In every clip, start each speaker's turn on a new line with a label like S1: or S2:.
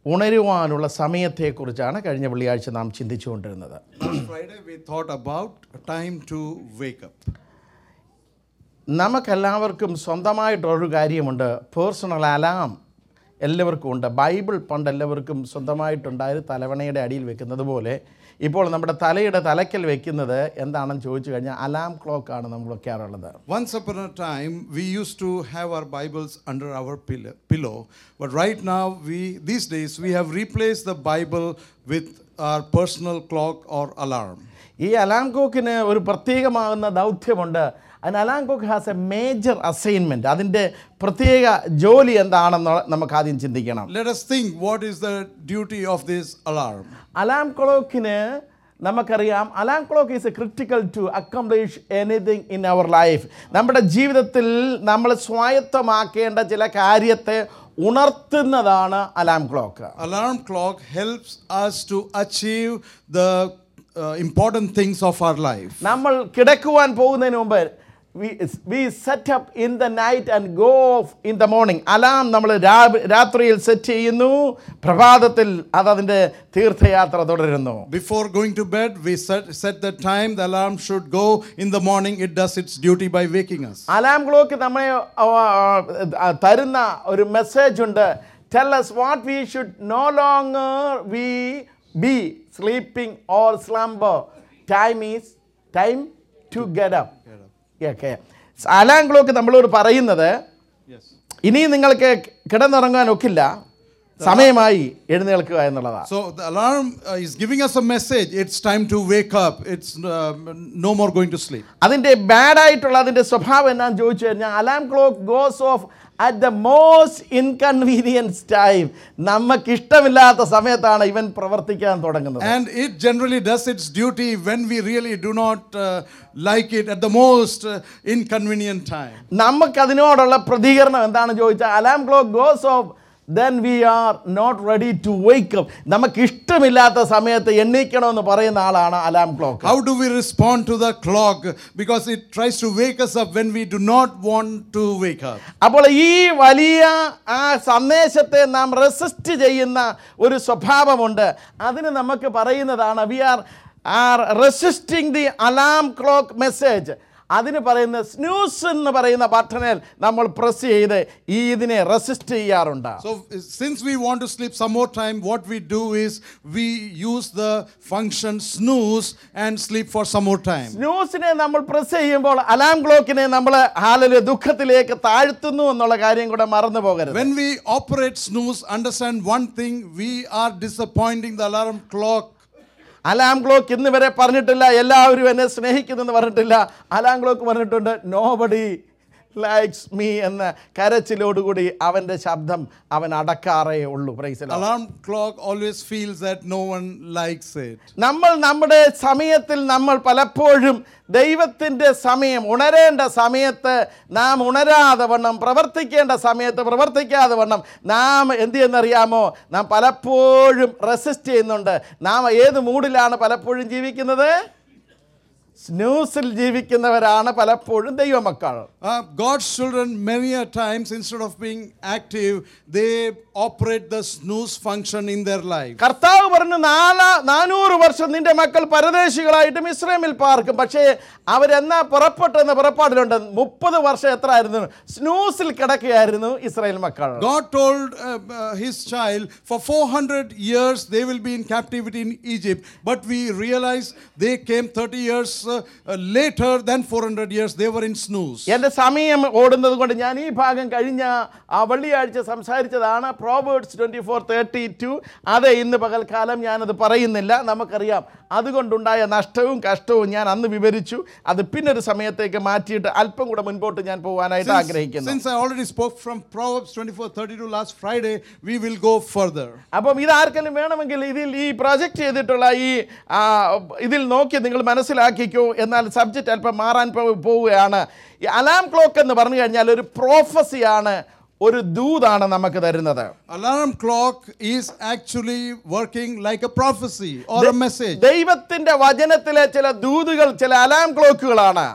S1: ഉണരുവാനുള്ള സമയത്തെക്കുറിച്ചാണ് കഴിഞ്ഞ വെള്ളിയാഴ്ച നാം ചിന്തിച്ചുകൊണ്ടിരുന്നത്
S2: Last Friday, we thought about time to wake up.
S1: നമുക്കെല്ലാവർക്കും സ്വന്തമായിട്ടൊരു കാര്യമുണ്ട് പേഴ്സണൽ അലാം എല്ലാവർക്കും ഉണ്ട് ബൈബിൾ പണ്ട് എല്ലാവർക്കും സ്വന്തമായിട്ടുണ്ടായത് തലവണയുടെ അടിയിൽ വെക്കുന്നത് പോലെ ഇപ്പോൾ നമ്മുടെ തലയുടെ തലയ്ക്കൽ വെക്കുന്നത് എന്താണെന്ന് ചോദിച്ചു കഴിഞ്ഞാൽ അലാം ക്ലോക്കാണ് നമ്മൾ വെക്കാറുള്ളത്
S2: Once upon a time, we used to have our Bibles under our pillow, pillow. But right now, we these days we have replaced the Bible with our personal clock or alarm.
S1: ഈ alarm ക്ലോക്കിന് ഒരു പ്രത്യേകമാകുന്ന ദൗത്യമുണ്ട് അതിന് alarm clock has a major assignment അതിൻ്റെ പ്രത്യേക ജോലി എന്താണെന്ന് നമുക്ക് ആദ്യം ചിന്തിക്കണം
S2: Let us think what is the duty of this alarm.
S1: Alarm ക്ലോക്കിന് നമുക്കറിയാം alarm clock is a critical to accomplish anything in our life നമ്മുടെ ജീവിതത്തിൽ നമ്മൾ സ്വായത്തമാക്കേണ്ട ചില കാര്യത്തെ ഉണർത്തുന്നതാണ് alarm clock
S2: Alarm clock helps us to achieve the uh, important things of our life.
S1: നമ്മൾ കിടക്കുവാൻ പോകുന്നതിന് മുമ്പ് we set up in the night and go off in the morning alarm നമ്മൾ രാത്രിയിൽ സെറ്റ് ചെയ്യുന്നു പ്രഭാതത്തിൽ അത് അതിൻ്റെ തീർത്ഥയാത്ര തുടരുന്നു
S2: Before going to bed, we set, set the time the alarm should go. In the morning, it does its duty by waking us.
S1: Alarm clock നമ്മെ ആ, ആ, തരുന്ന ഒരു മെസ്സേജ് ഉണ്ട് tell us what we should no longer we be sleeping or slumber time is time to get up okay alarm clock നമ്മളോട് പറയുന്നത്
S2: Yes.
S1: ഇനി നിങ്ങൾക്ക് കിടന്നുറങ്ങാൻ ഒക്കില്ല സമയമായി എഴുന്നേൽക്കുക എന്നുള്ളതാണ്
S2: So the alarm uh, is giving us a message. It's time to wake up. It's uh, no more going to sleep.
S1: അതിൻ്റെ ബാഡായിട്ടുള്ള അതിൻ്റെ സ്വഭാവം എന്നാന്ന് ചോദിച്ചു കഴിഞ്ഞാൽ alarm clock goes off at the most inconvenience time നമുക്ക് ഇഷ്ടമില്ലാത്ത സമയത്താണ് ഇവൻ പ്രവർത്തിക്കാൻ തുടങ്ങുന്നത്
S2: And it generally does its duty when we really do not uh, like it at the most uh, inconvenient time.
S1: നമുക്ക് അതിനോടുള്ള പ്രതികരണം എന്താണെന്ന് ചോദിച്ചാൽ alarm clock goes off then we are not ready to wake up നമുക്ക് ഇഷ്ടമില്ലാത്ത സമയത്ത് എണ്ണീക്കണമെന്ന് പറയുന്ന ആളാണ് alarm clock
S2: How do we respond to the clock? Because it tries to wake us up when we do not want to wake up.
S1: അപ്പോൾ ഈ വലിയ ആ സന്ദേശത്തെ നാം റെസിസ്റ്റ് ചെയ്യുന്ന ഒരു സ്വഭാവമുണ്ട് അതിന് നമുക്ക് പറയുന്നതാണ് we are are resisting the alarm clock message അതിന് പറയുന്ന സ്നൂസ് എന്ന് പറയുന്ന ബട്ടണിൽ നമ്മൾ പ്രസ് ചെയ്ത് ഈ ഇതിനെ റെസിസ്റ്റ് ചെയ്യാറുണ്ട്
S2: So, uh, since we want to sleep some more time, what we do is we use the function snooze and sleep for some more time.
S1: സ്നൂസിനെ നമ്മൾ പ്രസ് ചെയ്യുമ്പോൾ അലാം ക്ലോക്കിനെ നമ്മൾ ഹാലില് ദുഃഖത്തിലേക്ക് താഴ്ത്തുന്നു എന്നുള്ള കാര്യം കൂടെ മറന്നു പോകരുത്
S2: When we operate snooze, understand one thing we are disappointing the alarm clock.
S1: Alarm clock ഇന്ന് വരെ പറഞ്ഞിട്ടില്ല എല്ലാവരും എന്നെ സ്നേഹിക്കുന്നെന്ന് പറഞ്ഞിട്ടില്ല അലാം ക്ലോക്ക് പറഞ്ഞിട്ടുണ്ട് നോബഡി ലൈക്സ് മീ എന്ന കരച്ചിലോടുകൂടി അവൻ്റെ ശബ്ദം അവൻ അടക്കാറേ ഉള്ളൂ പ്രൈസില
S2: Alarm clock always feels that no one likes it.
S1: നമ്മൾ നമ്മുടെ സമയത്തിൽ നമ്മൾ പലപ്പോഴും ദൈവത്തിൻ്റെ സമയം ഉണരേണ്ട സമയത്ത് നാം ഉണരാതെ വണ്ണം പ്രവർത്തിക്കേണ്ട സമയത്ത് പ്രവർത്തിക്കാതെ വണ്ണം നാം എന്ത് ചെയ്യുന്നറിയാമോ നാം പലപ്പോഴും റെസിസ്റ്റ് ചെയ്യുന്നുണ്ട് നാം ഏത് മൂഡിലാണ് പലപ്പോഴും ജീവിക്കുന്നത് സ്നൂസിൽ ജീവിക്കുന്നവരാണ് പലപ്പോഴും ദൈവമക്കൾ
S2: Uh, God's children, many a times, instead of being active, they operate the snooze function in their life.
S1: കർത്താവ് പറഞ്ഞു നാല നാനൂറ് വർഷം നിന്റെ മക്കൾ പരദേശികളായിട്ടും ഇസ്രേമിൽ പാർക്കും പക്ഷേ അവരെന്നാ പുറപ്പെട്ടെന്ന് പുറപ്പാടിലുണ്ട് മുപ്പത് വർഷം എത്ര ആയിരുന്നു സ്നൂസിൽ കിടക്കുകയായിരുന്നു ഇസ്രായേൽ മക്കൾ
S2: God told uh, uh, his child, for 400 years they will be in captivity in Egypt. But we realize they came 30 years uh, uh, later than 400 years, they were in snooze.
S1: എൻ്റെ സമയം ഓടുന്നത് കൊണ്ട് ഞാൻ ഈ ഭാഗം കഴിഞ്ഞ ആ വെള്ളിയാഴ്ച സംസാരിച്ചതാണ് proverbs twenty four thirty two അതെ ഇന്ന് പകൽക്കാലം ഞാനത് പറയുന്നില്ല നമുക്കറിയാം അതുകൊണ്ടുണ്ടായ നഷ്ടവും കഷ്ടവും ഞാൻ അന്ന് വിവരിച്ചു അത് പിന്നൊരു സമയത്തേക്ക് മാറ്റിയിട്ട് അല്പം കൂടെ മുൻപോട്ട് ഞാൻ പോകാനായിട്ട്
S2: Since,
S1: ആഗ്രഹിക്കുന്നു
S2: since I already spoke from Proverbs 24 32 last Friday, we will go further.
S1: അപ്പം ഇത് ആർക്കെങ്കിലും വേണമെങ്കിൽ ഇതിൽ ഈ പ്രൊജക്റ്റ് ചെയ്തിട്ടുള്ള ഈ ആ, ഇതിൽ നോക്കി നിങ്ങൾ മനസ്സിലാക്കിക്കോ എന്നാൽ സബ്ജക്റ്റ് അല്പം മാറാൻ പോ- പോവുകയാണ് ഈ അലാം ക്ലോക്ക് എന്ന് പറഞ്ഞു കഴിഞ്ഞാൽ ഒരു പ്രോഫസിയാണ് ഒരു ദൂതാണ് നമുക്ക് തരുന്നത്
S2: Alarm clock is actually working like a prophecy or a message.
S1: ദൈവത്തിന്റെ വചനത്തിലെ ചില ദൂതുകൾ ചില അലാം ക്ലോക്കുകളാണ്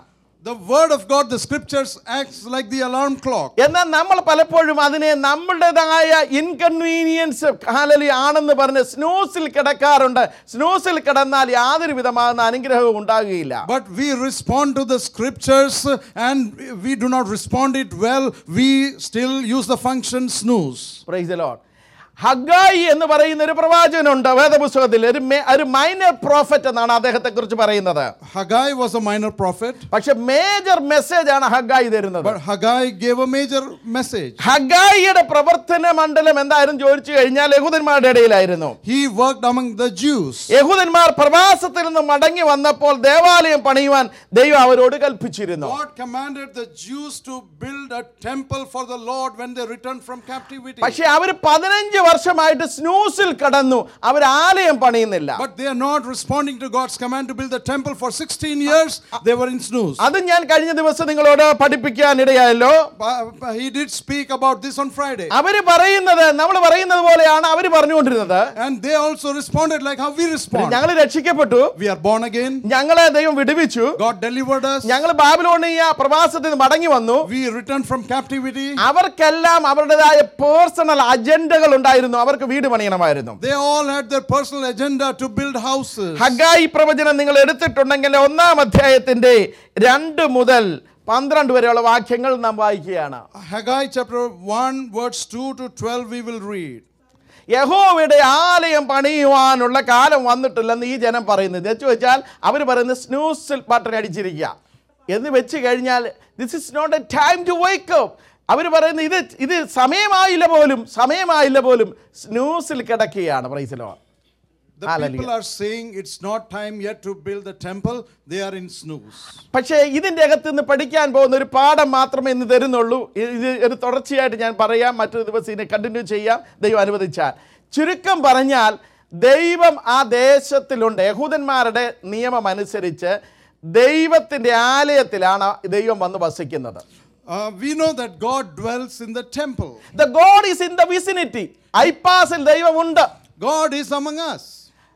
S2: The word of God, the scriptures, acts like the alarm clock.
S1: എന്നാൽ നമ്മൾ പലപ്പോഴും അതിനെ നമ്മുടേതായ ഇൻകൺവീനിയൻസ് ഹാലലി ആണെന്ന് പറഞ്ഞ് സ്നൂസിൽ കിടക്കാറുണ്ട് സ്നൂസിൽ കിടന്നാൽ യാതൊരു വിധമാകുന്ന അനുഗ്രഹവും ഉണ്ടാകുകയില്ല
S2: But we respond to the scriptures and we do not respond it well. We still use the function snooze.
S1: Praise Lord Haggai എന്ന് പറയുന്ന ഒരു പ്രവാചകനുണ്ട് വേദപുസ്തകത്തിൽ ഒരു മെ- ഒരു മൈനർ പ്രോഫറ്റ് എന്നാണ് അദ്ദേഹത്തെ കുറിച്ച് പറയുന്നത്
S2: Haggai was a minor prophet,
S1: പക്ഷെ മേജർ മെസ്സേജ് ആണ് ഹഗായി തരുന്നത്
S2: but Haggai gave a major message.
S1: ഹഗായിയുടെ പ്രവർത്തന മണ്ഡലം എന്തായിരുന്നു ചോദിച്ചു കഴിഞ്ഞാൽ യഹൂദന്മാരുടെ ഇടയിലായിരുന്നു
S2: He worked among the Jews.
S1: യഹൂദന്മാർ പ്രവാസത്തിൽ നിന്ന് മടങ്ങി വന്നപ്പോൾ ദേവാലയം പണിയുവാൻ ദൈവം അവരോട് കൽപ്പിച്ചിരുന്നു
S2: God commanded the Jews to build a temple for the Lord when they returned from captivity.
S1: പക്ഷെ അവർ പതിനഞ്ച് വർഷമായിട്ട് സ്നൂസിൽ കടന്നു അവർ ആലയം പണിയുന്നില്ല
S2: But they are not responding to God's command to build the temple for 16 years. They were in snooze.
S1: അത് ഞാൻ കഴിഞ്ഞ ദിവസം നിങ്ങളോട് പഠിപ്പിക്കാൻ ഇടയായല്ലോ
S2: But- but He did speak about this on Friday.
S1: അവര് പറയുന്നത് നമ്മൾ പറയുന്നത് പോലെയാണ് അവർ പറഞ്ഞുകൊണ്ടിരുന്നത്
S2: And they also responded like how we respond.
S1: ഞങ്ങൾ രക്ഷിക്കപ്പെട്ടു
S2: We are born again.
S1: ഞങ്ങളെ ദൈവം വിടുവിച്ചു
S2: God delivered us.
S1: ഞങ്ങൾ ബാബിലോണിയ പ്രവാസത്തിൽ നിന്ന് മടങ്ങി വന്നു
S2: We returned from captivity.
S1: അവർക്കെല്ലാം അവരുടേതായ പേഴ്സണൽ അജണ്ടകൾ ഉണ്ടായിരുന്നു അവർക്ക് വീട് പണിയണമായിരുന്നു
S2: They all had their personal agenda to build houses.
S1: Haggai പ്രവചനം നിങ്ങൾ എടുത്തിട്ടുണ്ടെങ്കിൽ ഒന്നാം അധ്യായത്തിന്റെ രണ്ട് മുതൽ പന്ത്രണ്ട് വരെയുള്ള വാക്യങ്ങൾ നാം വായിക്കുകയാണ്
S2: Haggai chapter 1, verse 2 to 12, we will read.
S1: യഹോവയുടെ ആലയം പണിയുവാനുള്ള കാലം വന്നിട്ടില്ലെന്ന് ഈ ജനം പറയുന്നത് എന്ന് വെച്ചാൽ അവർ പറയുന്നത് സ്നൂസിൽ ബട്ടൺ അടിച്ചിരിക്കുക എന്ന് വെച്ച് കഴിഞ്ഞാൽ this is not a time to wake up അവർ പറയുന്നത് ഇത് ഇത് സമയമായില്ല പോലും സമയമായില്ല പോലും സ്നൂസിൽ കിടക്കുകയാണ് പ്രൈസിലോ
S2: The
S1: Hallelujah.
S2: people are saying it's not time yet to build the temple. They are in snooze.
S1: പക്ഷേ ഇതിൻ്റെ അകത്ത് നിന്ന് പഠിക്കാൻ പോകുന്ന ഒരു പാഠം മാത്രമേ ഇന്ന് തരുന്നുള്ളൂ ഇത് ഒരു തുടർച്ചയായിട്ട് ഞാൻ പറയാം മറ്റൊരു ദിവസം ഇതിനെ കണ്ടിന്യൂ ചെയ്യാം ദൈവം അനുവദിച്ചാൽ ചുരുക്കം പറഞ്ഞാൽ ദൈവം ആ ദേശത്തിലുണ്ട് യഹൂദന്മാരുടെ നിയമം അനുസരിച്ച് ദൈവത്തിൻ്റെ ആലയത്തിലാണ് ദൈവം വന്ന് വസിക്കുന്നത്
S2: Uh, we know that God dwells in the temple.
S1: The God is in the vicinity ഐപ്പാസിൽ ദൈവമുണ്ട്
S2: God is among us.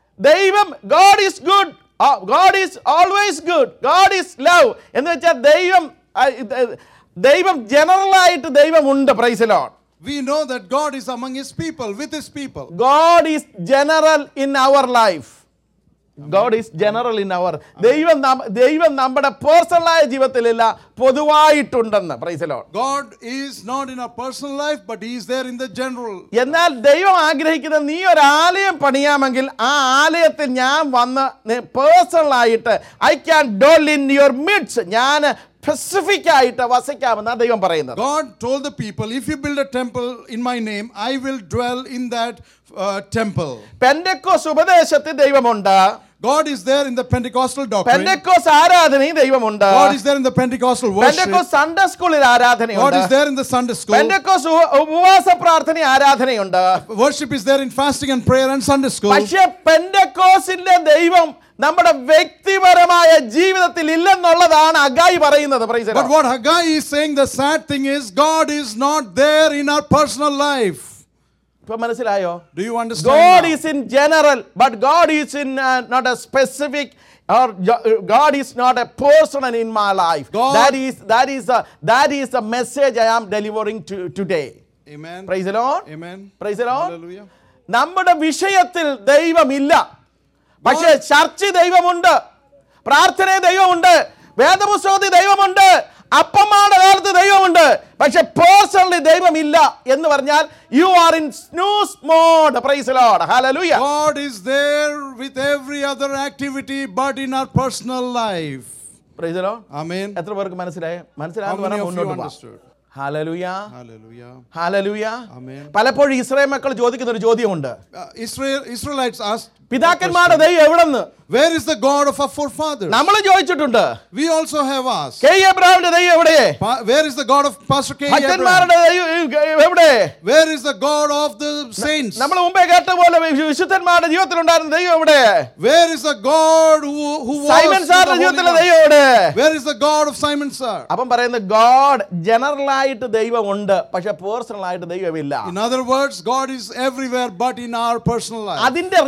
S1: ദൈവം God is good God is always good God is love എന്ന് വെച്ചാൽ ദൈവം ആ, ഇത്, ദൈവം ജനറലായിട്ട് ദൈവമുണ്ട് പ്രൈസിലോൺ
S2: We know that God is among His people, with His people.
S1: God is general in our life God is general in our ദൈവം നമ്മ- ദൈവം നമ്മുടെ പേഴ്സണലായ ജീവിതത്തിലില്ല പൊതുവായിട്ടുണ്ടെന്ന് പ്രൈസിലോൺ
S2: God is not in our personal life, but He is there in the general.
S1: എന്നാൽ ദൈവം ആഗ്രഹിക്കുന്നത് നീ ഒരു ആലയം പണിയാമെങ്കിൽ ആ ആലയത്തിൽ ഞാൻ വന്ന് പേഴ്സണലായിട്ട് I can dwell in your midst ഞാൻ സ്പെസിഫിക് ആയിട്ട് വസിക്കാമെന്നാണ് ദൈവം പറയുന്നത്
S2: God told the people, if you build a temple in my name, I will dwell in that uh, temple.
S1: Pentecost ഉപദേശത്തിൽ ദൈവമുണ്ട്
S2: God is there in the Pentecostal doctrine.
S1: Pentecost ആരാധനയും ദൈവമുണ്ട്
S2: God is there in the Pentecostal worship.
S1: Pentecost Sunday സ്കൂളിൽ
S2: God
S1: ആരാധനയുണ്ട്
S2: is there in the Sunday school.
S1: Pentecost ഉപ- ഉപവാസ പ്രാർത്ഥന ആരാധനയുണ്ട്
S2: Worship is there in fasting and prayer and Sunday school.
S1: പക്ഷെ പെൻഡക്കോസിന്റെ ദൈവം നമ്മുടെ വ്യക്തിപരമായ ജീവിതത്തിൽ ഇല്ലെന്നുള്ളതാണ് അഗായി പറയുന്നത് Praise the
S2: But
S1: Lord.
S2: what Haggai is saying, the sad thing is, God is not there in our personal life.
S1: ഇപ്പൊ മനസ്സിലായോ
S2: Do you understand?
S1: God
S2: now?
S1: is in general, but God is in uh, not a specific or jo- God is not a person in my life.
S2: God-
S1: That is that is the that is the message I am delivering to today.
S2: Amen.
S1: Praise the Lord.
S2: Amen.
S1: Praise the Lord.
S2: Hallelujah.
S1: നമ്മുടെ വിഷയത്തിൽ ദൈവമില്ല പക്ഷേ church ദൈവമുണ്ട് പ്രാർത്ഥന ദൈവമുണ്ട് വേദപുസ്തകത്തിൽ ദൈവമുണ്ട് അപ്പമ്മയുടെ കാലത്ത് ദൈവമുണ്ട് പക്ഷെ പേഴ്സണലി ദൈവമില്ല എന്ന് പറഞ്ഞാൽ you are in snooze mode praise Lord hallelujah
S2: God is there with every other activity but in our personal life.
S1: Praise Lord
S2: Amen.
S1: എത്ര പേർക്ക് മനസ്സിലായി
S2: How
S1: മനസ്സിലായെന്ന്
S2: many
S1: പറഞ്ഞാൽ
S2: of you
S1: മുന്നോട്ട് പോകാം
S2: understood?
S1: Hallelujah
S2: Hallelujah.
S1: Hallelujah
S2: Amen.
S1: പലപ്പോഴും Israel മക്കൾ ചോദിക്കുന്ന ഒരു ചോദ്യമുണ്ട്
S2: Uh, Israel, Israelites asked,
S1: പിതാക്കന്മാരുടെ ദൈവം എവിടെന്ന്
S2: Where is the God of our forefathers?
S1: നമ്മൾ ചോദിച്ചിട്ടുണ്ട്
S2: We also have asked,
S1: കെ എബ്രാഹിമിന്റെ ദൈവം എവിടെ
S2: Pa- Where is the God of Pastor K. Abraham?
S1: ഭക്തന്മാരുടെ ദൈവം എവിടെ
S2: Where is the God of the saints?
S1: നമ്മൾ മുമ്പേ കേട്ട പോലെ വിശു- വിശുദ്ധന്മാരുടെ ജീവിതത്തിലുണ്ടായിരുന്ന ദൈവം എവിടെ
S2: Where is the God who, who was
S1: Simon
S2: the
S1: സാറിന്റെ
S2: Holy
S1: ജീവിതത്തിലെ
S2: One?
S1: ദൈവം എവിടെ
S2: Where is the God of Simon Sir?
S1: അപ്പം പറയുന്നത് ഗോഡ് ജനറൽ ആയിട്ട് ദൈവമുണ്ട് പക്ഷെ പേഴ്സണൽ ആയിട്ട് ദൈവമില്ല
S2: In other words, God is everywhere but in our personal life.
S1: അതിന്റെ റീസൺ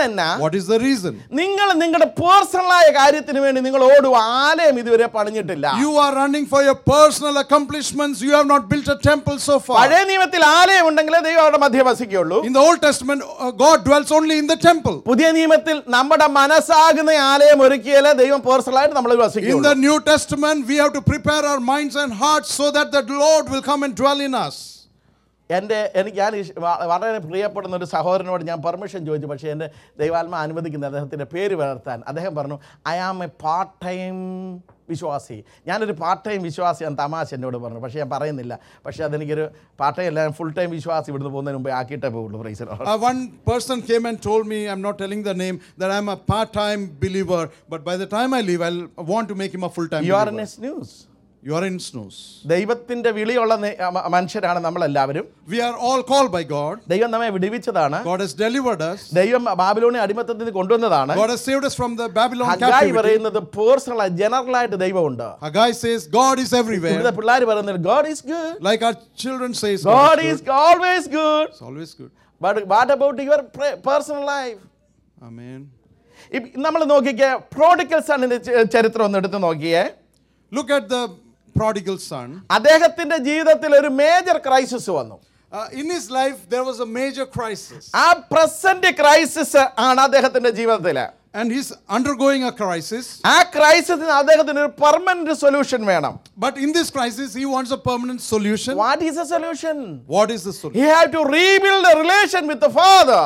S1: എന്നാ
S2: What is the reason?
S1: നിങ്ങൾ നിങ്ങളുടെ പേഴ്സണലായ കാര്യത്തിന് വേണ്ടി നിങ്ങൾ ഓടുക ആലയം ഇതുവരെ പണിഞ്ഞിട്ടില്ല
S2: You are running for your personal accomplishments. You have not built a temple so far.
S1: പഴയ നിയമത്തിൽ ആലയം ഉണ്ടെങ്കിലേ ദൈവം അവിടെ മധ്യ വസിക്കുള്ളൂ
S2: In the Old Testament, uh, God dwells only in the temple.
S1: പുതിയ നിയമത്തിൽ നമ്മുടെ മനസ്സാകുന്ന ആലയം ഒരുക്കിയാലേ ദൈവം പേഴ്സണലായിട്ട് നമ്മൾ
S2: In
S1: വസിക്കുള്ളൂ
S2: the New Testament, we have to prepare our minds and hearts so that the Lord will come and dwell in us.
S1: എൻ്റെ എനിക്ക് ഞാൻ ഇഷ്- വ- വളരെ പ്രിയപ്പെടുന്ന ഒരു സഹോദരനോട് ഞാൻ പെർമിഷൻ ചോദിച്ചു പക്ഷേ എൻ്റെ ദൈവാത്മ അനുവദിക്കുന്ന അദ്ദേഹത്തിൻ്റെ പേര് വളർത്താൻ അദ്ദേഹം പറഞ്ഞു I am a part time വിശ്വാസി ഞാനൊരു പാർട്ട് ടൈം വിശ്വാസിയാണ് തമാശ എന്നോട് പറഞ്ഞു പക്ഷേ ഞാൻ പറയുന്നില്ല പക്ഷേ അതെനിക്കൊരു പാർട്ട് ടൈം അല്ല ഫുൾ ടൈം വിശ്വാസി ഇവിടുന്ന് പോകുന്നതിന് മുമ്പേ ആക്കിയിട്ടേ പോകുള്ളൂ praise
S2: Uh, one person came and told me, I'm not telling the name, that I'm a part time believer, but by the time I leave, I'll want to make him a full time
S1: you are in
S2: believer.
S1: Snooze
S2: You are in snooze.
S1: ദൈവത്തിൻ്റെ വിളിയുള്ള നി- മ- മനുഷ്യരാണ് നമ്മളെല്ലാവരും
S2: We are all called by God.
S1: ദൈവം നമ്മെ വിടുവിച്ചതാണ്
S2: God has delivered us.
S1: ദൈവം ബാബിലോണി അടിമത്തത്തിൽ നിന്ന് കൊണ്ടുവന്നതാണ്
S2: God has saved us from the Babylon
S1: Haggai
S2: captivity.
S1: പറയുന്നത് പേഴ്സണൽ ജനറലായിട്ട് ദൈവമുണ്ട്
S2: Haggai says, God is
S1: ഇവിടുത്തെ
S2: everywhere.
S1: പിള്ളേർ പറയുന്നത് God is good
S2: Like our children say,
S1: God
S2: is
S1: is always good.
S2: It's always good.
S1: But what about your pre- personal life?
S2: Amen.
S1: നമ്മൾ നോക്കിക്കേ prodigal സണ്ണിന്റെ ചരിത്രം ഒന്ന് എടുത്ത് നോക്കിയേ
S2: Look at the prodigal son.
S1: അദ്ദേഹത്തിന്റെ ജീവിതത്തിൽ ഒരു മേജർ ക്രൈസിസ് വന്നു
S2: Uh, in his life, there was a major crisis.
S1: ആ പ്രസന്റ് ക്രൈസിസ് ആണ് അദ്ദേഹത്തിന്റെ ജീവിതത്തിൽ
S2: And he's undergoing a crisis.
S1: ആ ക്രൈസിസിന് അദ്ദേഹത്തിന് ഒരു പെർമനന്റ് സൊല്യൂഷൻ വേണം
S2: But in this crisis, he wants a permanent solution.
S1: What is a solution
S2: What is the solution?
S1: He had to rebuild a relation with the father.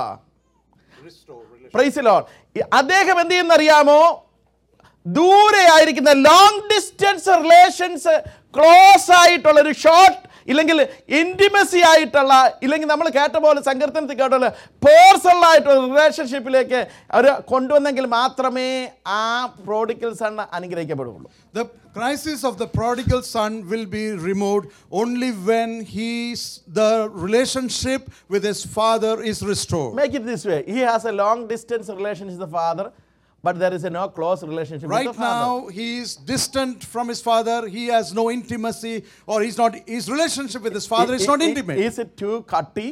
S1: Praise the Lord. ഈ അദ്ദേഹം എന്ത് ചെയ്യുന്നറിയാമോ ദൂരെ ആയിരിക്കുന്ന long distance relations close ആയിട്ടുള്ള ഒരു short ഇല്ലെങ്കിൽ intimacy ആയിട്ടുള്ള ഇല്ലെങ്കിൽ നമ്മൾ കേട്ട പോലെ സങ്കീർത്തനത്തിൽ കേട്ട പോലെ പേഴ്സണൽ ആയിട്ടുള്ള റിലേഷൻഷിപ്പിലേക്ക് അവർ കൊണ്ടുവന്നെങ്കിൽ മാത്രമേ ആ പ്രോഡിക്കൽ സൺ അനുഗ്രഹിക്കപ്പെടുകയുള്ളൂ
S2: The crisis of the prodigal son will be removed only when he's, the relationship with his father is restored.
S1: Make it this way. He has a long distance relation with the father, but there is a no close relationship with
S2: Right
S1: the father.
S2: now, he is distant from his father. He has no intimacy, or he's not. His relationship with his father is
S1: I-
S2: not
S1: I-
S2: intimate.
S1: Is it too cutty?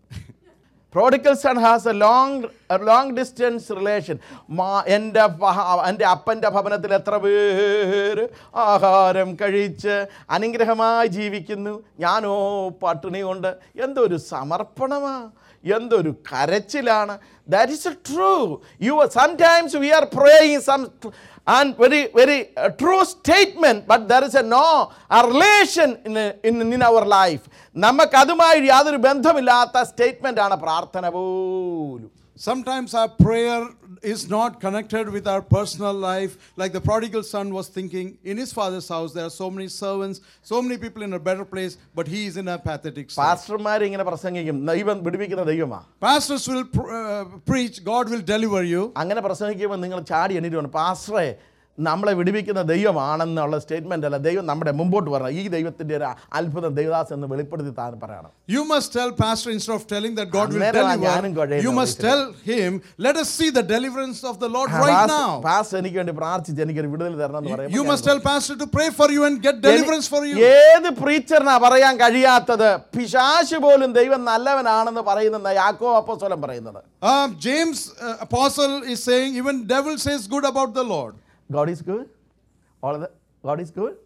S1: Prodigal son has a long, a long distance relation. മാ എൻ്റെ പഹ- എൻ്റെ അപ്പൻ്റെ ഭവനത്തിൽ എത്ര പേര് ആഹാരം കഴിച്ച് അനുഗ്രഹമായി ജീവിക്കുന്നു ഞാനോ പട്ടിണി കൊണ്ട് എന്തൊരു സമർപ്പണമാ എന്തൊരു കരച്ചിലാണ് that is true you sometimes we are praying some and very very uh, true statement but there is a no a relation in, in, in our life നമുക്ക് അതുമായി യാതൊരു ബന്ധമില്ലാത്ത സ്റ്റേറ്റ്മെന്റ് ആണ് പ്രാർത്ഥന പോലും
S2: Sometimes our prayer is not connected with our personal life. Like the prodigal son was thinking, in his father's house, there are so many servants, so many people in a better place, but he is in a pathetic state.
S1: പാസ്റ്റർമാർ ഇങ്ങനെ പ്രസംഗിക്കും ദൈവം വിടുവിക്കുന്ന ദൈവമാ
S2: Pastors will pr- uh, preach, God will deliver you.
S1: അങ്ങനെ പ്രസംഗിക്കുമ്പോൾ നിങ്ങൾ ചാടി എണീറ്റ് വേണം പാസ്റ്ററെ നമ്മളെ വിടുവിക്കുന്ന ദൈവമാണെന്നുള്ള സ്റ്റേറ്റ്മെന്റ് അല്ല ദൈവം നമ്മുടെ മുമ്പോട്ട് പറയണം ഈ ദൈവത്തിന്റെ ഒരു അത്ഭുതം ദൈവദാസ് എന്ന് വെളിപ്പെടുത്തി താൻ പറയണം
S2: You must tell pastor instead of telling that God will
S1: അന്നേരമാ ഞാനും
S2: deliver.
S1: കുഴയുന്നത്
S2: You must tell him, let us see the deliverance of the Lord right now.
S1: Pastor എനിക്ക് വേണ്ടി പ്രാർത്ഥിച്ച് എനിക്കൊരു വിടുതൽ തരണം എന്ന് പറയുമ്പോൾ
S2: You
S1: ഞാൻ
S2: must tell pastor to pray for you and get deliverance for you.
S1: ഏത് പ്രീച്ചറിനാ പറയാൻ കഴിയാത്തത് പിശാശ് പോലും ദൈവം നല്ലവനാണെന്ന് പറയുന്ന യാക്കോ അപ്പോസ്തലൻ പറയുന്നത്
S2: Um, James uh, apostle is saying even devil says good about the Lord.
S1: God is good all God is good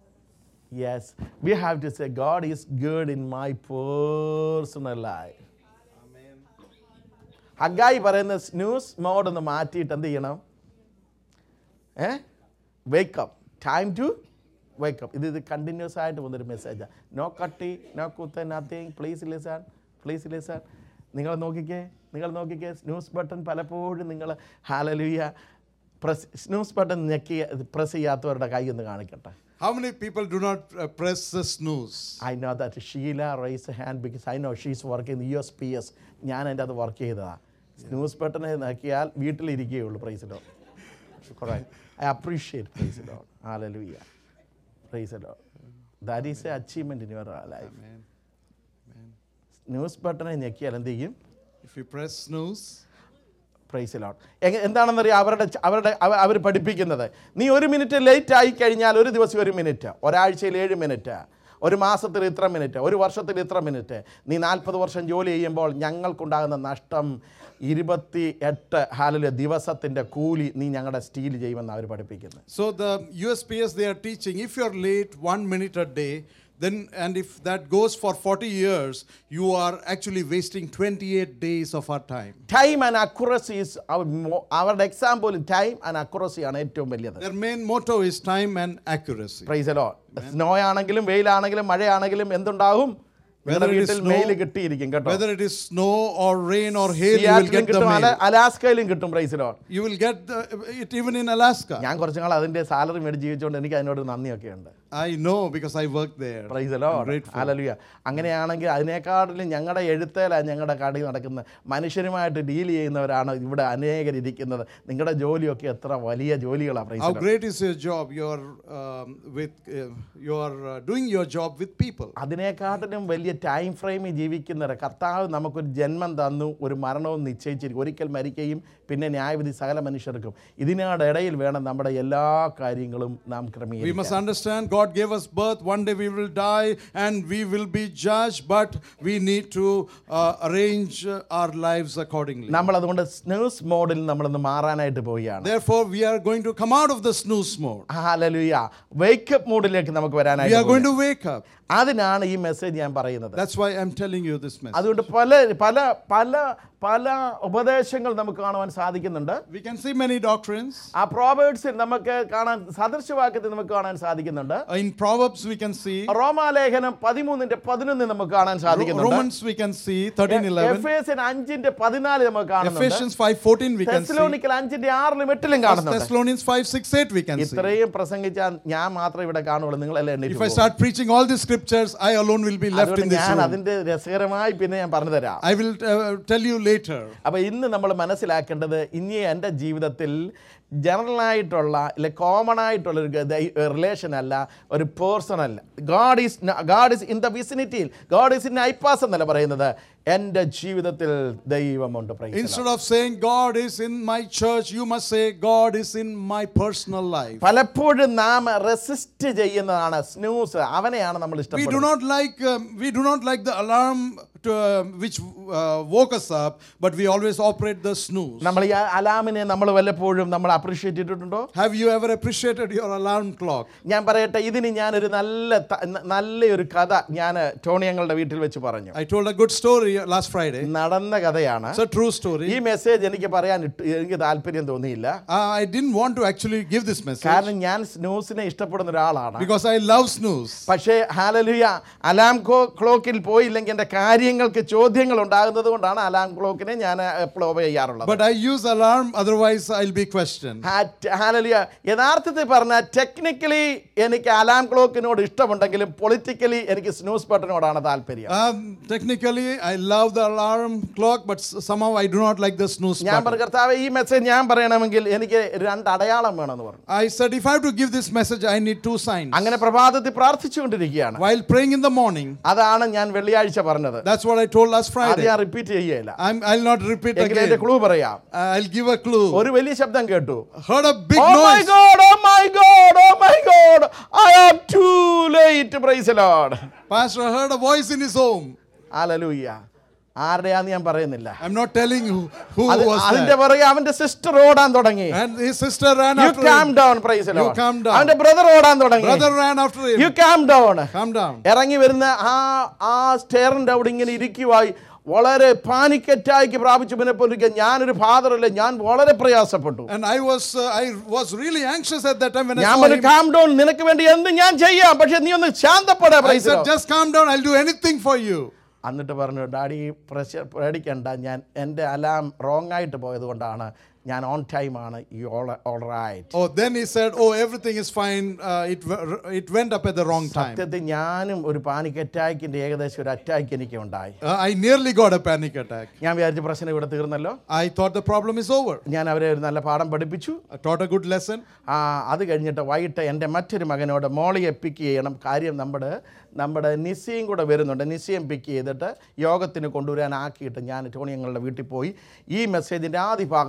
S1: yes we have to say God is good in my personal life Haggai പറയുന്ന snooze mode ഒന്ന് മാറ്റിയിട്ട് എന്ത് ചെയ്യണം ഏ wake up time to wake up ഇത് ഇത് continuous ആയിട്ട് പോകുന്നൊരു മെസ്സേജാണ് നോ കട്ടി നോ കുത്ത nothing please listen please listen നിങ്ങൾ നോക്കിക്കേ നിങ്ങൾ നോക്കിക്കേ സ്നൂസ് ബട്ടൺ പലപ്പോഴും നിങ്ങൾ ഹാലലുയ പ്രസ് സ്നൂസ് ബട്ടൺ ഞെക്കി പ്രസ് ചെയ്യാത്തവരുടെ കൈ ഒന്ന് കാണിക്കട്ടെ
S2: How many people do not uh, press the snooze?
S1: I know that Sheila raise hand because I know she's working U S P S ഞാൻ എൻ്റെ അത് വർക്ക് ചെയ്തതാണ് സ്നൂസ് ബട്ടനെ നോക്കിയാൽ വീട്ടിലിരിക്കുകയുള്ളൂ praise the Lord I appreciate praise the Lord hallelujah praise the Lord that is a achievement in your life snooze ബട്ടനെ ഞെക്കിയാൽ എന്ത് ചെയ്യും
S2: If you press snooze,
S1: praise Lord എന്താണെന്നറിയാം അവരുടെ ച- അവരുടെ അവർ പഠിപ്പിക്കുന്നത് നീ ഒരു മിനിറ്റ് ലേറ്റ് ആയി കഴിഞ്ഞാൽ ഒരു ദിവസം ഒരു മിനിറ്റ് ഒരാഴ്ചയിൽ ഏഴ് മിനിറ്റ് ഒരു മാസത്തിൽ ഇത്ര മിനിറ്റ് ഒരു വർഷത്തിൽ ഇത്ര മിനിറ്റ് നീ നാൽപ്പത് വർഷം ജോലി ചെയ്യുമ്പോൾ ഞങ്ങൾക്കുണ്ടാകുന്ന നഷ്ടം ഇരുപത്തി എട്ട് ഹാലിലെ ദിവസത്തിൻ്റെ കൂലി നീ ഞങ്ങളുടെ സ്റ്റീൽ ചെയ്യുമെന്ന് അവർ പഠിപ്പിക്കുന്നത്
S2: So the USPS they are teaching if you're late one minute a day, then and if that goes for 40 years, you are actually wasting 28 days of our time.
S1: Time and accuracy is അവരുടെ example time and അക്യുറസിയാണ് ഏറ്റവും വലിയത്
S2: Their main motto is time and accuracy.
S1: Praise the Lord snow ആണെങ്കിലും വെയിലാണെങ്കിലും മഴയാണെങ്കിലും എന്തുണ്ടാകും നിങ്ങളുടെ
S2: Whether it is
S1: വീട്ടിൽ
S2: snow-
S1: mail കിട്ടിയിരിക്കും കേട്ടോ
S2: Whether it is snow or rain or hail, you will
S1: സിയാറ്റിലും
S2: get the
S1: കിട്ടും അല-
S2: mail.
S1: അലാസ്കയിലും കിട്ടും പ്രൈസിലോ
S2: You will get the, it even in Alaska.
S1: ഞാൻ കുറച്ചു നാൾ അതിന്റെ സാലറി മേടിച്ച് ജീവിച്ചുകൊണ്ട് എനിക്ക് അതിനോട് നന്ദിയൊക്കെ ഉണ്ട്
S2: I know because I work there.
S1: Praise the Lord
S2: I'm grateful.
S1: Hallelujah അങ്ങനെയാണെങ്കിൽ അതിനേക്കാട്ടിലും ഞങ്ങളുടെ എഴുത്തേലാണ് ഞങ്ങളുടെ കടി നടക്കുന്നത് മനുഷ്യരുമായിട്ട് ഡീൽ ചെയ്യുന്നവരാണ് ഇവിടെ അനേകർ ഇരിക്കുന്നത് നിങ്ങളുടെ ജോലിയൊക്കെ എത്ര വലിയ ജോലികളാണ്
S2: How
S1: praise the Lord
S2: great is your job? You are um, with uh, you are uh, doing your job with people.
S1: അതിനേക്കാട്ടിലും വലിയ ടൈം ഫ്രെയിമിൽ ജീവിക്കുന്നവർ കർത്താവ് നമുക്കൊരു ജന്മം തന്നു ഒരു മരണവും നിശ്ചയിച്ചിരിക്കും ഒരിക്കൽ മരിക്കുകയും പിന്നെ ന്യായവിധി സകല മനുഷ്യർക്കും ഇതിനിടയിൽ വേണം നമ്മുടെ എല്ലാ കാര്യങ്ങളും നാം
S2: We
S1: ക്രമീകരിക്കാൻ
S2: must understand God gave us birth. One day we will die and we will be judged, but we need to uh, arrange uh, our lives accordingly.
S1: നമ്മൾ അതുകൊണ്ട് സ്നൂസ് മോഡിൽ നമ്മളൊന്ന് മാറാനായിട്ട് പോവുകയാണ്
S2: Therefore, we are going to come out of the snooze mode.
S1: Hallelujah wake up മൂഡിലേക്ക് നമുക്ക്
S2: We
S1: വരാനായിട്ട്
S2: are going
S1: പോവുകയാണ്.
S2: to wake up.
S1: അതിനാണ് ഈ മെസ്സേജ് ഞാൻ പറയുന്നത്
S2: That's why I'm telling you this message.
S1: അതുകൊണ്ട് പല പല പല പല ഉപദേശങ്ങൾ നമുക്ക് കാണുവാൻ സാധിക്കുന്നുണ്ട്
S2: We can see many doctrines.
S1: ആ പ്രോവേഡ്സിൽ നമുക്ക് കാണാൻ സദൃശവാക്യത്തിൽ നമുക്ക് കാണാൻ സാധിക്കുന്നുണ്ട്
S2: In Proverbs, we can see.
S1: റോമാലേഖനം പതിമൂന്നിന്റെ പതിനൊന്ന് നമുക്ക് കാണാൻ സാധിക്കുന്നുണ്ട്
S2: Romans, we can see. 13 11.
S1: എഫേസ്യൻ അഞ്ചിന്റെ പതിനാല് നമുക്ക് കാണുന്നുണ്ട്
S2: Ephesians 5 14, we can see.
S1: തെസ്സലോനിക്കൽ അഞ്ചിന്റെ ആറിലും എട്ടിലും
S2: First
S1: കാണുന്നുണ്ട്
S2: Thessalonians 5 6 8, we can see.
S1: ഇത്രയും പ്രസംഗിച്ചാൽ ഞാൻ മാത്രമേ ഇവിടെ കാണുള്ളൂ നിങ്ങളെല്ലാം
S2: If I
S1: എണ്ണീറ്റ്
S2: start preaching all the scriptures, I alone will be left in
S1: അതുകൊണ്ട്
S2: this
S1: ഞാൻ
S2: room.
S1: അതിന്റെ രസകരമായി പിന്നെ ഞാൻ പറഞ്ഞു തരാം
S2: I will uh, tell you later.
S1: അപ്പൊ ഇന്ന് നമ്മൾ മനസ്സിലാക്കേണ്ടത് ഇനി എൻ്റെ ജീവിതത്തിൽ ജനറൽ ആയിട്ടുള്ള അല്ലെ കോമൺ ആയിട്ടുള്ള ഒരു റിലേഷൻ അല്ല ഒരു പേഴ്സൺ അല്ല God is God is in the വിസിനിറ്റിയിൽ ഗാഡ് ഈസ് ഇൻ ഐപ്പാസ് എന്നല്ല പറയുന്നത് എൻ്റെ ജീവിതത്തിൽ ദൈവമുണ്ട് praise the Lord.
S2: Instead of saying God is in my church, you must say God is in my personal life.
S1: പലപ്പോഴും നാം resist ചെയ്യുന്നതാണ് snooze അവനെയാണ് നമ്മൾ
S2: We do
S1: ഇഷ്ടപ്പെടുന്നത്
S2: not like um, we do not like the alarm to, uh, which uh, woke us up, but we always operate the snooze.
S1: നമ്മൾ ഈ അലാമിനെ നമ്മൾ വല്ലപ്പോഴും നമ്മൾ അപ്രീഷിയേറ്റ് ചെയ്തിട്ടുണ്ടോ
S2: Have you ever appreciated your alarm clock?
S1: ഞാൻ പറയട്ടെ ഇതിന് ഞാനൊരു നല്ല ത- നല്ലൊരു കഥ ഞാൻ ടോണിയങ്ങളുടെ വീട്ടിൽ വെച്ച് പറഞ്ഞു
S2: I told a good story last Friday.
S1: നടന്ന കഥയാണ്
S2: It's a true story.
S1: ഈ മെസ്സേജ് എനിക്ക് പറയാൻ ഇട്ട് എനിക്ക് താല്പര്യം തോന്നിയില്ല
S2: Uh, I didn't want to actually give this message
S1: കാരണം ഞാൻ സ്നൂസിനെ ഇഷ്ടപ്പെടുന്ന ഒരാളാണ്
S2: because I love snooze.
S1: പക്ഷേ ഹാലലുയ അലാം ക്ലോക്കിൽ പോയില്ലെങ്കിൽ എൻ്റെ കാര്യങ്ങൾക്ക് ചോദ്യങ്ങൾ ഉണ്ടാകുന്നത് കൊണ്ടാണ് അലാം ക്ലോക്കിനെ ഞാൻ എപ്പോഴും ഒബേ ചെയ്യാറുള്ളത്
S2: But I use alarm, otherwise I'll be questioned.
S1: ഹാലലിയ യഥാർത്ഥത്തിൽ പറഞ്ഞാൽ ടെക്നിക്കലി എനിക്ക് അലാം ക്ലോക്കിനോട് ഇഷ്ടമുണ്ടെങ്കിലും പൊളിറ്റിക്കലി എനിക്ക് സ്നൂസ് ബട്ടനോടാണ് താല്പര്യം
S2: Um, technically, I love the alarm clock, but s- somehow I do not like the snooze
S1: ഞാൻ
S2: button.
S1: പറഞ്ഞു കർത്താവ് ഈ മെസ്സേജ് ഞാൻ പറയണമെങ്കിൽ എനിക്ക് രണ്ട് അടയാളം വേണമെന്ന് പറഞ്ഞു
S2: I said, if I have to give this message, I need two signs.
S1: അങ്ങനെ പ്രഭാതത്തിൽ പ്രാർത്ഥിച്ചുകൊണ്ടിരിക്കുകയാണ്
S2: While praying in the morning,
S1: അതാണ് ഞാൻ വെള്ളിയാഴ്ച പറഞ്ഞത്
S2: that's what I told last
S1: അത്
S2: Friday.
S1: ഞാൻ റിപ്പീറ്റ് ചെയ്യുകയില്ല
S2: I'm, I'll not repeat
S1: എങ്കിലും എന്റെ
S2: again.
S1: ക്ലൂ പറയാം
S2: I'll give a clue.
S1: ഒരു വലിയ ശബ്ദം കേട്ടു
S2: Heard a big
S1: Oh my
S2: noise.
S1: God, oh my God, oh my God, I am too late, praise the Lord.
S2: Pastor heard a voice in his home.
S1: Hallelujah. ആരുടെയാന്ന് ഞാൻ പറയുന്നില്ല
S2: I'm not telling you who
S1: അത്
S2: was
S1: അതിന്റെ
S2: that.
S1: പുറകെ അവന്റെ sister ഓടാൻ തുടങ്ങി
S2: And his sister ran
S1: you
S2: after
S1: calm
S2: him.
S1: Down praise
S2: You calm down.
S1: അവന്റെ brother ഓടാൻ തുടങ്ങി
S2: Brother ran after
S1: you
S2: him.
S1: Calm down
S2: Calm down.
S1: ഇറങ്ങി വരുന്ന ആ ആ സ്റ്റെയറിന്റെ അവിടെ ഇങ്ങനെ ഇരിക്കുവായി വളരെ പാനിക് അറ്റാക്ക് പ്രാപിച്ചു പിന്നെ പോലിരിക്കുക ഞാനൊരു ഫാദറല്ല ഞാൻ വളരെ പ്രയാസപ്പെട്ടു
S2: And I was uh, I was really anxious at that time when I
S1: ഞാൻ
S2: saw
S1: പറഞ്ഞു
S2: him.
S1: കാം ഡൗൺ നിനക്ക് വേണ്ടി എന്ത് ഞാൻ ചെയ്യാം പക്ഷെ നീ ഒന്ന് ശാന്തപ്പെടാ
S2: I
S1: praise
S2: said, just calm down. I'll do anything for you.
S1: എന്നിട്ട് പറഞ്ഞു ഡാഡി പ്രഷർ പേടിക്കണ്ട ഞാൻ എൻ്റെ അലാം റോങ് ആയിട്ട് പോയത് കൊണ്ടാണ് ഞാൻ ഓൺ ടൈമാണ് you all all right
S2: Oh, then he said, oh, everything is fine. Uh, it w- it went up at the wrong time.
S1: സത്യത്തിൽ ഞാനും ഒരു പാനിക് അറ്റാക്കിൻ്റെ ഏകദേശം ഒരു അറ്റാക്ക് എനിക്ക് ഉണ്ടായി
S2: Uh, I nearly got a panic attack.
S1: ഞാൻ വിചാരിച്ച പ്രശ്നം ഇവിടെ തീർന്നല്ലോ
S2: I thought the problem is over.
S1: ഞാൻ അവരെ ഒരു നല്ല പാഠം പഠിപ്പിച്ചു
S2: I taught a good lesson.
S1: ആ അത് കഴിഞ്ഞിട്ട് വൈകിട്ട് എൻ്റെ മറ്റൊരു മകനോട് മോളിയെ പിക്ക് ചെയ്യണം കാര്യം നമ്മുടെ നമ്മുടെ നിസിയും കൂടെ വരുന്നുണ്ട് നിസിയം പിക്ക് ചെയ്തിട്ട് യോഗത്തിന് കൊണ്ടുവരാൻ ആക്കിയിട്ട് ഞാൻ ടോണിയങ്ങളുടെ വീട്ടിൽ പോയി ഈ മെസ്സേജിൻ്റെ ആദ്യ ഭാഗം പ്രസംഗിച്ചു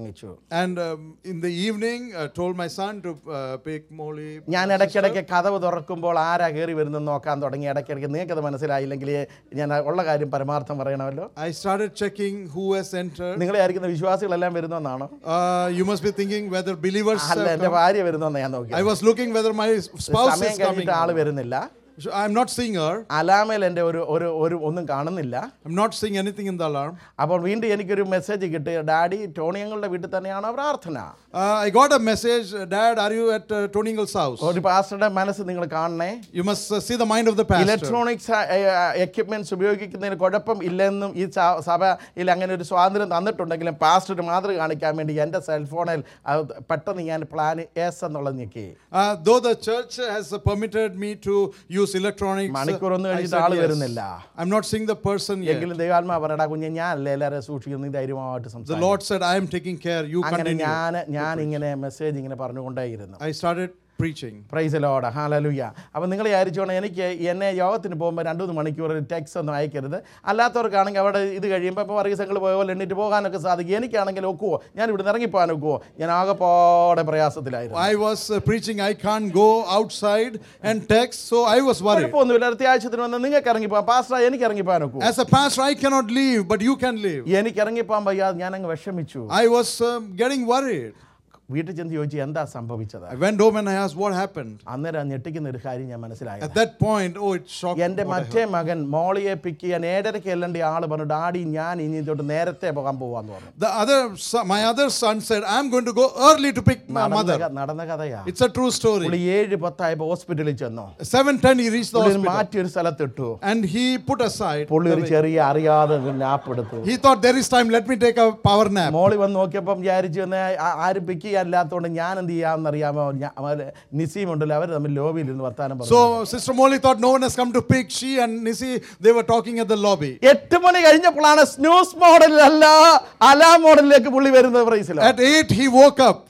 S1: വാങ്ങിച്ചു
S2: And um, in the evening, uh, told my son to uh, pick Molly.
S1: ഞാൻ ഇടയ്ക്കിടയ്ക്ക് കഥവ് തുറക്കുമ്പോൾ ആരാ കയറി വരുന്നെന്ന് നോക്കാൻ തുടങ്ങി ഇടയ്ക്കിടയ്ക്ക് നിങ്ങൾക്കത് മനസ്സിലായില്ലെങ്കിൽ ഞാൻ ഉള്ള കാര്യം പരമാർത്ഥം പറയണമല്ലോ
S2: I started checking who has entered.
S1: നിങ്ങളെ ആയിരിക്കുന്ന വിശ്വാസികളെല്ലാം വരുന്നെന്നാണോ
S2: Uh, you must be thinking whether believers.
S1: അല്ല
S2: have
S1: എൻ്റെ
S2: come.
S1: ഭാര്യ വരുന്നെന്ന് ഞാൻ നോക്കി
S2: I was looking whether my spouse
S1: സമയം
S2: is coming.
S1: കഴിഞ്ഞിട്ട് ആള് വരുന്നില്ല
S2: So I'm not seeing her.
S1: അലാമയിൽ എൻ്റെ ഒരു ഒരു ഒരു ഒന്നും കാണുന്നില്ല
S2: I'm not seeing anything in the alarm.
S1: അപ്പോൾ വീണ്ടും എനിക്കൊരു മെസ്സേജ് കിട്ടി ഡാഡി ടോണിയങ്ങളുടെ വീട്ടിൽ തന്നെയാണോ പ്രാർത്ഥന
S2: Uh, I got a message, Dad, are you at uh, Tony Ingles' house?
S1: ഒരു പാസ്റ്ററുടെ മനസ്സ് നിങ്ങൾ കാണണേ
S2: You must uh, see the mind of the pastor.
S1: Electronics equipments ഉപയോഗിക്കുന്നതിന് കുഴപ്പം ഇല്ലെന്നും ഈ സ- സഭയിൽ അങ്ങനെ ഒരു സ്വാതന്ത്ര്യം തന്നിട്ടുണ്ടെങ്കിലും പാസ്റ്റർ മാതൃ കാണിക്കാൻ വേണ്ടി എൻ്റെ സെൽഫോണിൽ അത് പെട്ടെന്ന് ഞാൻ പ്ലാൻ എസ് എന്നുള്ളത് ഞെക്കി
S2: Uh, though the church has uh, permitted me to use electronics, uh,
S1: മണിക്കൂറൊന്നും
S2: I
S1: കഴിഞ്ഞിട്ട്
S2: said
S1: ആള്
S2: yes.
S1: വരുന്നില്ല.
S2: I'm not seeing the person yet.
S1: എങ്കിലും ദൈവാത്മാ പറയടാ കുഞ്ഞെ ഞാനല്ലേ എല്ലാവരെയും സൂക്ഷിക്കുന്നു നീ ധൈര്യമായിട്ട്
S2: The
S1: സംസാരിക്കും
S2: Lord said, I am taking care, you
S1: അങ്ങനെ
S2: continue.
S1: ഞാൻ ഞാൻ ഇങ്ങനെ മെസ്സേജ് ഇങ്ങനെ പറഞ്ഞുകൊണ്ടേയിരുന്നു
S2: I started preaching.
S1: Praise Lord hallelujah അപ്പം നിങ്ങൾ വിചാരിച്ചോണം എനിക്ക് എന്നെ യോഗത്തിന് പോകുമ്പോൾ രണ്ട് മൂന്ന് മണിക്കൂർ ടെക്സ്റ്റ് ഒന്നും അയക്കരുത് അല്ലാത്തവർക്കാണെങ്കിൽ അവിടെ ഇത് കഴിയുമ്പോൾ ഇപ്പോൾ വർഗീസങ്ങൾ പോയ പോലെ എണ്ണിട്ട് പോകാനൊക്കെ സാധിക്കും എനിക്കാണെങ്കിൽ ഒക്കുവോ ഞാൻ ഇവിടെ നിന്ന് ഇറങ്ങിപ്പോകാൻ ഒക്കുവോ ഞാൻ ആകെപ്പോടെ പ്രയാസത്തിലായിരുന്നു
S2: I was uh, preaching, I can't go outside and text, so I was worried.
S1: കുഴപ്പമൊന്നുമില്ല അത്യാവശ്യത്തിന് വന്ന് നിങ്ങൾക്ക് ഇറങ്ങിപ്പോകാം പാസ്റ്റർ എനിക്ക് ഇറങ്ങിപ്പോകാൻ ഒക്കുവോ
S2: As a pastor, I cannot leave, but you can leave.
S1: എനിക്ക് ഇറങ്ങിപ്പോകാൻ വയ്യാതെ ഞാൻ അങ്ങ് വിഷമിച്ചു
S2: I was um, getting worried.
S1: വീട്ടിൽ ചെന്ന് ചോദിച്ചു എന്താ സംഭവിച്ചത്
S2: I went home and I asked what happened.
S1: അന്നേരം ഞെട്ടിക്കുന്ന ഒരു കാര്യം ഞാൻ മനസ്സിലായി
S2: At that point, oh, it shocked
S1: എൻ്റെ
S2: what I
S1: മറ്റേ മകൻ മോളിയെ പിക്ക് ചെയ്യാൻ ഏഴരയ്ക്ക് എല്ലേണ്ട ആൾ പറഞ്ഞു ഡാഡി ഞാൻ ഇനി തൊട്ട് നേരത്തെ പോകാൻ പോവാന്ന് പറഞ്ഞു
S2: The other, son, my other son said, I'm going to go early to pick my
S1: നടന്ന
S2: mother.
S1: ക- നടന്ന കഥയാ
S2: It's a true story.
S1: പുള്ളി ഏഴ് പത്തായപ്പോ ഹോസ്പിറ്റലിൽ ചെന്നു
S2: 7:10 he reached the
S1: പുള്ളി ഒരു
S2: hospital
S1: മാറ്റി ഒരു സ്ഥലത്തിട്ടു
S2: and he put aside.
S1: പുള്ളി ഒരു ചെറിയ അറിയാതെ നാപ്പ് എടുത്തു
S2: He thought there is time. Let me take a power nap.
S1: മോളി വന്ന് നോക്കിയപ്പം വിചാരിച്ചു വന്ന് ആ- ആരും പിക്ക് ചെയ്യാനില്ലാത്തതുകൊണ്ട് ഞാൻ എന്ത് ചെയ്യാമെന്ന് അറിയാമോ ഞാൻ- അവര് നിസീം ഉണ്ടല്ലോ അവർ തമ്മിൽ ലോബിയിൽ ഇരുന്ന് വർത്താനം പറഞ്ഞു
S2: So Sister Molly thought no one has come to pick. She and Nisi they were talking at the lobby.
S1: എട്ട് മണി കഴിഞ്ഞപ്പോഴാണ് സ്നൂസ് മോഡലിലല്ല അലാ മോഡലിലേക്ക് പുള്ളി വരുന്നത് പ്രൈസിലോ
S2: At eight he woke up.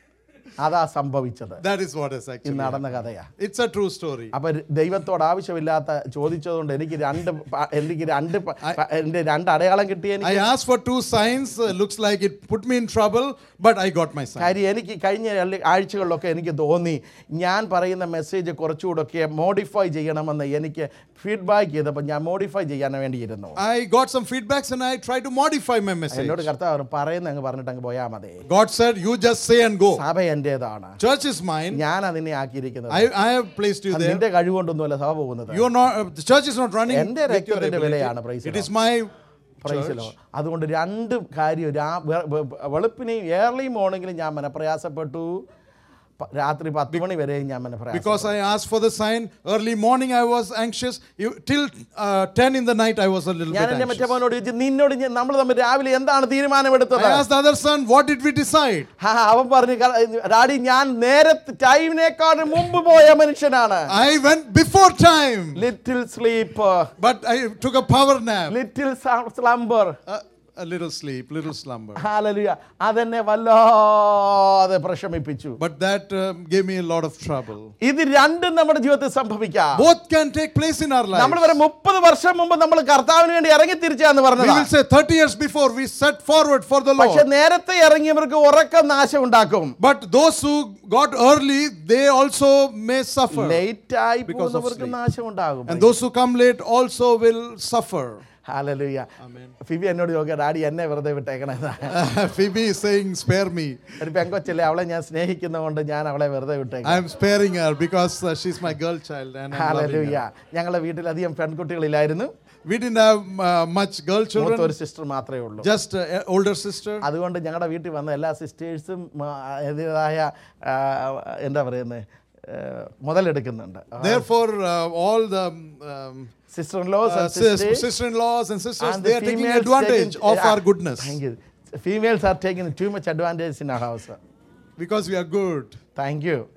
S1: അതാ സംഭവിച്ചത്
S2: That is what is
S1: ഇത്
S2: actually.
S1: നടന്ന കഥയാ
S2: It's a true story.
S1: അപ്പൊ ദൈവത്തോട് ആവശ്യമില്ലാത്ത ചോദിച്ചതുകൊണ്ട് എനിക്ക് രണ്ട് പ- എനിക്ക് രണ്ട് പ- പ- എൻ്റെ രണ്ട് അടയാളം കിട്ടി എനിക്ക്
S2: I asked for two signs. Uh, looks like it put me in trouble, but I got my sign.
S1: കാര്യം എനിക്ക് കഴിഞ്ഞ അല്ലെ- ആഴ്ചകളിലൊക്കെ എനിക്ക് തോന്നി ഞാൻ പറയുന്ന മെസ്സേജ് കുറച്ചുകൂടൊക്കെ മോഡിഫൈ ചെയ്യണമെന്ന് എനിക്ക് ഫീഡ്ബാക്ക് ചെയ്തപ്പോൾ ഞാൻ മോഡിഫൈ ചെയ്യാൻ വേണ്ടിയിരുന്നു
S2: I got some feedbacks and I tried to modify my message.
S1: എന്നോട് കർത്താവ് പറഞ്ഞു, പറയുന്ന അങ്ങ് പറഞ്ഞിട്ട് അങ്ങ് പോയാൽ മതി
S2: God said, You just say and go.
S1: സഭ എൻ്റെതാണ്
S2: Church is mine.
S1: ഞാൻ അതിനെ ആക്കിയിരിക്കുന്നത്
S2: I, I have placed you
S1: അത്
S2: there.
S1: നിന്റെ കഴിവുകൊണ്ടൊന്നുമല്ല സഭ പോകുന്നത്
S2: You are not. Uh, the church is not running.
S1: എൻ്റെ
S2: with your
S1: രക്തത്തിന്റെ വിലയാണ്, praise
S2: ability.
S1: the
S2: It is my
S1: പ്രൈസിലോ അതുകൊണ്ട് രണ്ട് കാര്യം രാ വെ- വെ- വെളുപ്പിനെയും ഏർലി മോർണിംഗിലും ഞാൻ മനപ്രയാസപ്പെട്ടു പ- രാത്രി പത്ത് മണി വരെയും ഞാൻ മനപ്രയാസം
S2: Because I asked for the sign. Early morning I was anxious. You, till uh, 10 in the night I was a little
S1: ഞാൻ
S2: bit
S1: എൻ്റെ
S2: anxious.
S1: മറ്റേ മോനോട് ചോദിച്ചു നിന്നോട് നമ്മൾ തമ്മിൽ രാവിലെ എന്താണ് തീരുമാനമെടുത്തത്
S2: I asked the other son, What did we decide?
S1: ആ, അവൻ പറഞ്ഞു "ക- ഡാഡി ഞാൻ നേരത്തെ ടൈമിനേക്കാളും മുമ്പ് പോയ മനുഷ്യനാണ്
S2: I went before time,
S1: little sleep
S2: but I took a power nap.
S1: Little slumber
S2: A, a little sleep, little slumber.
S1: Hallelujah അതെന്നെ വല്ലാതെ പ്രശമിപ്പിച്ചു
S2: But that um, gave me a lot of trouble.
S1: ഇത് രണ്ടും നമ്മുടെ ജീവിതത്തിൽ സംഭവിക്കാം
S2: Both can take place in our
S1: നമ്മൾ
S2: lives.
S1: വരെ മുപ്പത് വർഷം മുമ്പ് നമ്മൾ കർത്താവിന് വേണ്ടി ഇറങ്ങി തിരിച്ചാന്ന്
S2: We
S1: പറഞ്ഞത്
S2: will say 30 years before we set forward for the
S1: പക്ഷെ
S2: Lord.
S1: നേരത്തെ ഇറങ്ങിയവർക്ക് ഉറക്കം നാശം ഉണ്ടാക്കും
S2: But those who got early, they also may suffer.
S1: Late ആയി
S2: Because of
S1: പോകുന്നവർക്ക്
S2: sleep.
S1: നാശം ഉണ്ടാകും
S2: And those who come late also will suffer.
S1: Hallelujah Phoebe എന്നോട് ചോദിക്കുക ഡാഡി എന്നെ വെറുതെ വിട്ടേക്കണേ
S2: Phoebe is saying, Spare me.
S1: ഒരു പെങ്കൊച്ചല്ലേ അവളെ ഞാൻ സ്നേഹിക്കുന്നതുകൊണ്ട് ഞാൻ അവളെ വെറുതെ വിട്ടേക്കാം
S2: I am sparing her because uh, she's my girl child and I'm loving
S1: hallelujah
S2: her.
S1: ഞങ്ങളുടെ വീട്ടിൽ അധികം പെൺകുട്ടികളില്ലായിരുന്നു
S2: We didn't have uh, much girl
S1: മൂത്ത
S2: children,
S1: ഒരു സിസ്റ്റർ മാത്രമേ ഉള്ളൂ
S2: just uh, older sister.
S1: അതുകൊണ്ട് ഞങ്ങളുടെ വീട്ടിൽ വന്ന എല്ലാ സിസ്റ്റേഴ്സും അതിൻ്റെതായ എന്താ പറയുന്നത് മുതലെടുക്കുന്നുണ്ട്
S2: Therefore, uh, all the um,
S1: sister in laws
S2: uh, sis- sister-in-laws and sisters, they are taking advantage of our goodness
S1: females are taking too much advantage in our house
S2: because we are good.
S1: Thank you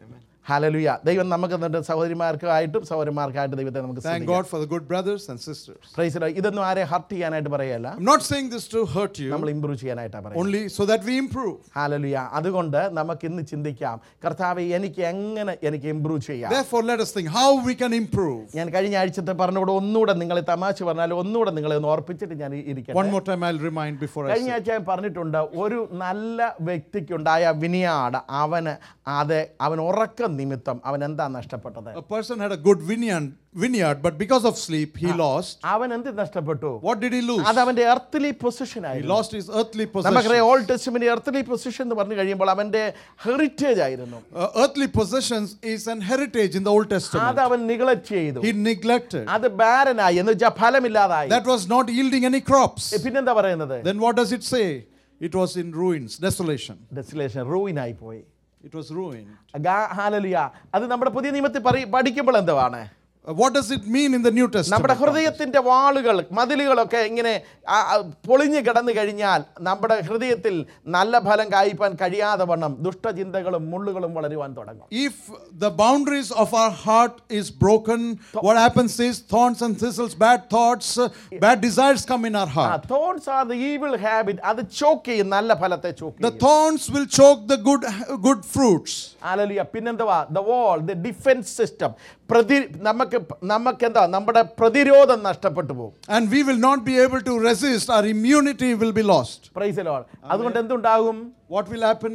S1: hallelujah ദൈവം നമുക്ക് എന്നിട്ട് സഹോദരിമാർക്കായിട്ടും സഹോദരന്മാർക്കായിട്ടും ദൈവത്തെ നമുക്ക്
S2: Thank God for the good brothers and sisters.
S1: Praise ഇതൊന്നും ആരെ hurt ചെയ്യാനായിട്ട് പറയല്ല
S2: I'm not saying this to hurt you,
S1: നമ്മൾ ഇമ്പ്രൂവ് ചെയ്യാനായിട്ടാണ് പറയുന്നത്
S2: only so that we improve.
S1: ഹാലലുയ അതുകൊണ്ട് നമുക്ക് ഇന്ന് ചിന്തിക്കാം കർത്താവ് എനിക്ക് എങ്ങനെ എനിക്ക് ഇമ്പ്രൂവ് ചെയ്യാം
S2: Therefore, let us think how we can improve.
S1: ഞാൻ കഴിഞ്ഞ ആഴ്ചത്തെ പറഞ്ഞുകൂടെ ഒന്നുകൂടെ നിങ്ങളെ തമാശ പറഞ്ഞാൽ ഒന്നുകൂടെ നിങ്ങളെ ഒന്ന് ഓർപ്പിച്ചിട്ട് ഞാൻ ഇരിക്കട്ടെ
S2: One more time, I'll remind before I
S1: കഴിഞ്ഞ
S2: say.
S1: ആഴ്ച ഞാൻ പറഞ്ഞിട്ടുണ്ട് ഒരു നല്ല വ്യക്തിക്കുണ്ടായ വിനിയാട് അവന് അത് അവൻ ഉറക്കം നിമിത്തം അവൻ എന്താ നഷ്ടപ്പെട്ടത്
S2: A person had a good vineyard, vineyard, but because of sleep, he lost.
S1: അവൻ എന്ത് നഷ്ടപ്പെട്ടു
S2: What did he lose?
S1: അത് അവന്റെ എർത്തലി പൊസിഷൻ
S2: He
S1: ആയിരുന്നു
S2: lost his earthly possession.
S1: നമുക്കറിയാം ഓൾഡ് ടെസ്റ്റ്മെന്റ് എർത്തലി പൊസിഷൻ എന്ന് പറഞ്ഞു കഴിയുമ്പോൾ അവന്റെ ഹെറിറ്റേജ് ആയിരുന്നു
S2: Uh, earthly possessions is an heritage in the Old Testament.
S1: അത് അവൻ നികളക്ട് ചെയ്തു
S2: He neglected.
S1: അത് ബാരനായി എന്ന് വെച്ചാൽ ഫലമില്ലാതായി
S2: That was not yielding any crops.
S1: പിന്നെന്താ പറയുന്നത്
S2: Then what does it say? It was in ruins, desolation.
S1: ഡെസ്റ്റിലേഷൻ റൂയിനായി പോയി
S2: It was ruined.
S1: ഹാലലിയ അത് നമ്മുടെ പുതിയ നിയമത്തിൽ പറ- പഠിക്കുമ്പോൾ എന്തുവാണ്
S2: Uh, what does it mean in the New
S1: നമ്മുടെ
S2: Testament?
S1: ഹൃദയത്തിന്റെ വാളുകൾ മതിലുകളൊക്കെ ഇങ്ങനെ ആ, ആ, പൊളിഞ്ഞു കിടന്നു കഴിഞ്ഞാൽ നമ്മുടെ ഹൃദയത്തിൽ നല്ല ഫലം കായ്പാൻ കഴിയാതെ വണ്ണം ദുഷ്ടചിന്തകളും മുള്ളുകളും വളരുവാൻ തുടങ്ങും
S2: If the boundaries of our heart is broken, what happens is thorns and thistles, bad thoughts, uh, bad desires come in our heart.
S1: Thorns are the evil habit അത് ചോക്ക് ചെയ്യും നല്ല ഫലത്തെ choke
S2: The thorns will choke the good, good fruits.
S1: Hallelujah പിന്നെന്തുവാ the wall the defence system പ്രതി നമുക്ക് നമുക്ക് എന്താ നമ്മുടെ പ്രതിരോധം നഷ്ടപ്പെട്ടു പോകും
S2: And we will not be able to resist, our immunity will be lost.
S1: Praise Lord അതുകൊണ്ട് എന്തുണ്ടാകും
S2: What will happen?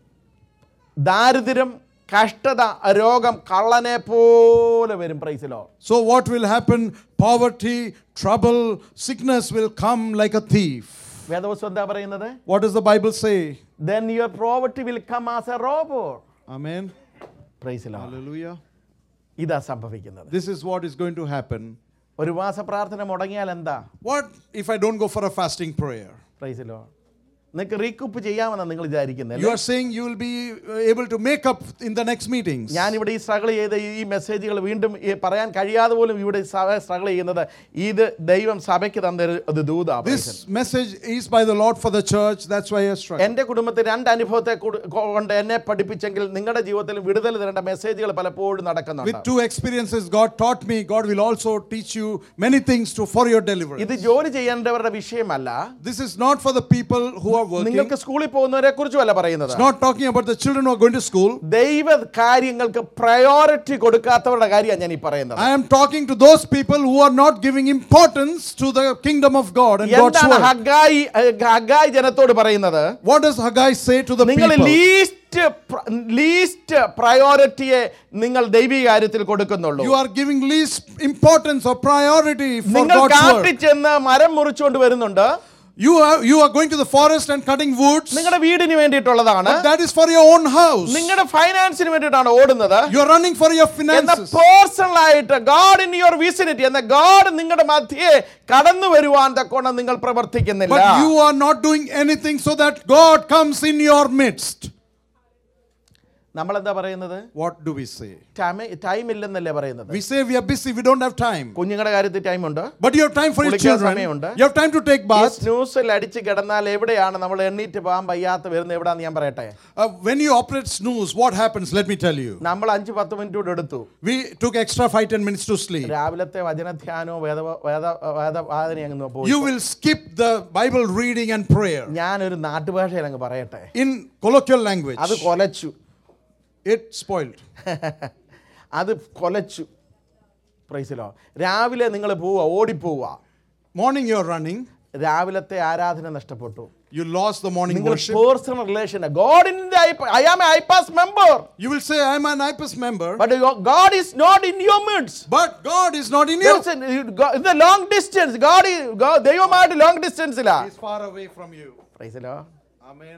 S1: ദാരിദ്ര്യം കഷ്ടത രോഗം കള്ളനെ പോലെ വരും praise Lord
S2: So, what will happen? Poverty, trouble, sickness will come like a thief.
S1: വേദവസ്തു എന്താ പറയുന്നത്
S2: What does the Bible say?
S1: then your poverty will come as a robber
S2: Amen.
S1: Praise Lord
S2: Hallelujah.
S1: ഇതാ സംഭവിക്കുന്നത്
S2: This is what is going to happen.
S1: ഒരു മാസ പ്രാർത്ഥന മുടങ്ങിയാൽ എന്താ
S2: What if I don't go for a fasting prayer?
S1: Praise Lord നിങ്ങൾക്ക് recoup ചെയ്യാമെന്നാണ് നിങ്ങൾ വിചാരിക്കുന്നത്
S2: You are saying you will be uh, able to make up in the next meetings.
S1: ഞാനിവിടെ ഈ സ്ട്രഗിൾ ചെയ്ത ഈ മെസ്സേജുകൾ വീണ്ടും ഈ പറയാൻ കഴിയാതെ പോലും ഇവിടെ സ്ട്രഗിൾ ചെയ്യുന്നത് ഇത് ദൈവം സഭയ്ക്ക് തന്നൊരു ഒരു ദൂത
S2: This message is by the Lord for the church. That's why you're struggling.
S1: എൻ്റെ കുടുംബത്തിൽ രണ്ട് അനുഭവത്തെ കൊടു- കൊണ്ട് എന്നെ പഠിപ്പിച്ചെങ്കിൽ നിങ്ങളുടെ ജീവിതത്തിൽ വിടുതൽ തരേണ്ട മെസ്സേജുകൾ പലപ്പോഴും നടക്കുന്നുണ്ട്
S2: With two experiences God taught me, God will also teach you many things to for your deliverance.
S1: ഇത് ജോലി ചെയ്യേണ്ടവരുടെ വിഷയമല്ല
S2: This is not for the people who are working.
S1: നിങ്ങൾക്ക് സ്കൂളിൽ പോകുന്നവരെ കുറിച്ചുമല്ല പറയുന്നത്
S2: It's not talking about the children who are going to school.
S1: ദൈവ കാര്യങ്ങൾക്ക് priority കൊടുക്കാത്തവരുടെ കാര്യമാണ് ഞാൻ ഈ പറയുന്നത്
S2: I am talking to those people who are not giving importance to the kingdom of God and God's
S1: എന്താണ്
S2: word.
S1: ഹഗായി ഹഗായി ജനത്തോട് പറയുന്നത്
S2: What does Haggai say to the
S1: നിങ്ങൾ
S2: people?
S1: ലീസ്റ്റ് ലീസ്റ്റ് പ്രയോറിറ്റിയെ നിങ്ങൾ ദൈവിക കാര്യത്തിൽ കൊടുക്കുന്നുള്ളൂ
S2: You are giving least importance or priority for
S1: നിങ്ങൾ
S2: God's
S1: കാട്ടിൽ
S2: word.
S1: ചെന്ന് മരം മുറിച്ചുകൊണ്ട് വരുന്നുണ്ട്
S2: You are you are going to the forest and cutting woods.
S1: നിങ്ങളുടെ വീടിന് വേണ്ടിയിട്ടുള്ളതാണ്
S2: But that is for your own house.
S1: നിങ്ങളുടെ ഫൈനാൻസിന് വേണ്ടിയിട്ടാണ് ഓടുന്നത്
S2: You are running for your
S1: എന്ന
S2: finances.
S1: പേഴ്സണൽ ആയിട്ട് ഗാഡ് ഇൻ യുവർ വിസിനിറ്റി എന്ന ഗാഡ് നിങ്ങളുടെ മധ്യേ കടന്നു വരുവാൻ തക്കോണം നിങ്ങൾ പ്രവർത്തിക്കുന്നില്ല
S2: But you are not doing anything so that God comes in your midst.
S1: നമ്മൾ എന്താ പറയുന്നത്
S2: What do we say?
S1: Time ഇല്ലെന്നല്ലേ പറയുന്നത്
S2: We say we are busy, we don't have time.
S1: കുഞ്ഞുങ്ങളുടെ കാര്യത്തിൽ ടൈം ഉണ്ട്
S2: But you have time for your
S1: കുളിക്കാൻ
S2: children.
S1: സമയമുണ്ട്.
S2: You have time to take bath.
S1: ന്യൂസിൽ അടിച്ച് കിടന്നാൽ എവിടെയാണ് നമ്മൾ എണ്ണീറ്റ് പോകാൻ വയ്യാത്ത വരുന്നത് എവിടെയാന്ന് ഞാൻ പറയട്ടെ
S2: Uh, when you operate snooze, what happens? Let me tell you.
S1: നമ്മൾ അഞ്ച് പത്ത് മിനിറ്റ് കൂടെ എടുത്തു
S2: We took extra five ten minutes to sleep.
S1: രാവിലത്തെ വചനധ്യാനവും വേദ വേദ വേദവാദന അങ്ങ് പോയി
S2: You will skip the Bible reading and prayer.
S1: ഞാനൊരു നാട്ടുഭാഷയിൽ അങ്ങ് പറയട്ടെ
S2: In colloquial language,
S1: അത് കൊലച്ചു
S2: it spoiled.
S1: അത് കൊലച്ചു പ്രൈസിലോ രാവിലെ നിങ്ങൾ പോവുക ഓടിപ്പോവുക
S2: Morning you're running,
S1: രാവിലത്തെ ആരാധന നഷ്ടപ്പെട്ടു
S2: you lost the morning
S1: നിങ്ങൾ
S2: worship.
S1: Personal relation God in I am IPAS member
S2: You will say, I'm an IPAS member,
S1: but God is not in your midst
S2: but God is not in you.
S1: Long distance God ദൈവമായിട്ട് long ഡിസ്റ്റൻസിലാ
S2: He's far away from you.
S1: Praise the Lord
S2: Amen.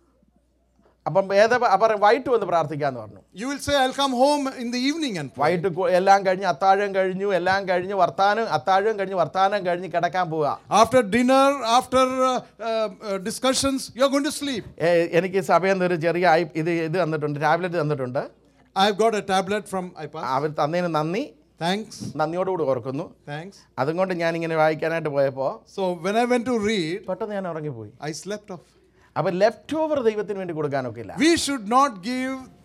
S1: അപ്പം വേദ അപ്പം വൈകിട്ട് വന്ന് പ്രാർത്ഥിക്കാന്ന് പറഞ്ഞു
S2: You will say, I'll come home in the evening and pray.
S1: വൈകിട്ട് കു- എല്ലാം കഴിഞ്ഞ് അത്താഴം കഴിഞ്ഞു എല്ലാം കഴിഞ്ഞ് വർത്താനം അത്താഴം കഴിഞ്ഞ് വർത്താനം കഴിഞ്ഞ് കിടക്കാൻ പോവുക
S2: After dinner, after uh, uh, uh, discussions, you're going to sleep.
S1: ഏ, എനിക്ക് സഭയിൽ നിന്ന് ഒരു ചെറിയ ഐ- ഇത് ഇത് തന്നിട്ടുണ്ട് ടാബ്ലറ്റ് തന്നിട്ടുണ്ട്
S2: I've got a tablet from IPAS.
S1: അവർ തന്നതിന് നന്ദി
S2: Thanks.
S1: നന്ദിയോടുകൂടി ഓർക്കുന്നു
S2: Thanks.
S1: അതുകൊണ്ട് ഞാൻ ഇങ്ങനെ വായിക്കാനായിട്ട് പോയപ്പോൾ
S2: So when I went to read,
S1: പെട്ടെന്ന് ഞാൻ ഉറങ്ങിപ്പോയി
S2: I slept off.
S1: അപ്പം ലെഫ്റ്റ് ഓവർ ദൈവത്തിന് വേണ്ടി കൊടുക്കാനൊക്കെ ഇല്ല
S2: We should not give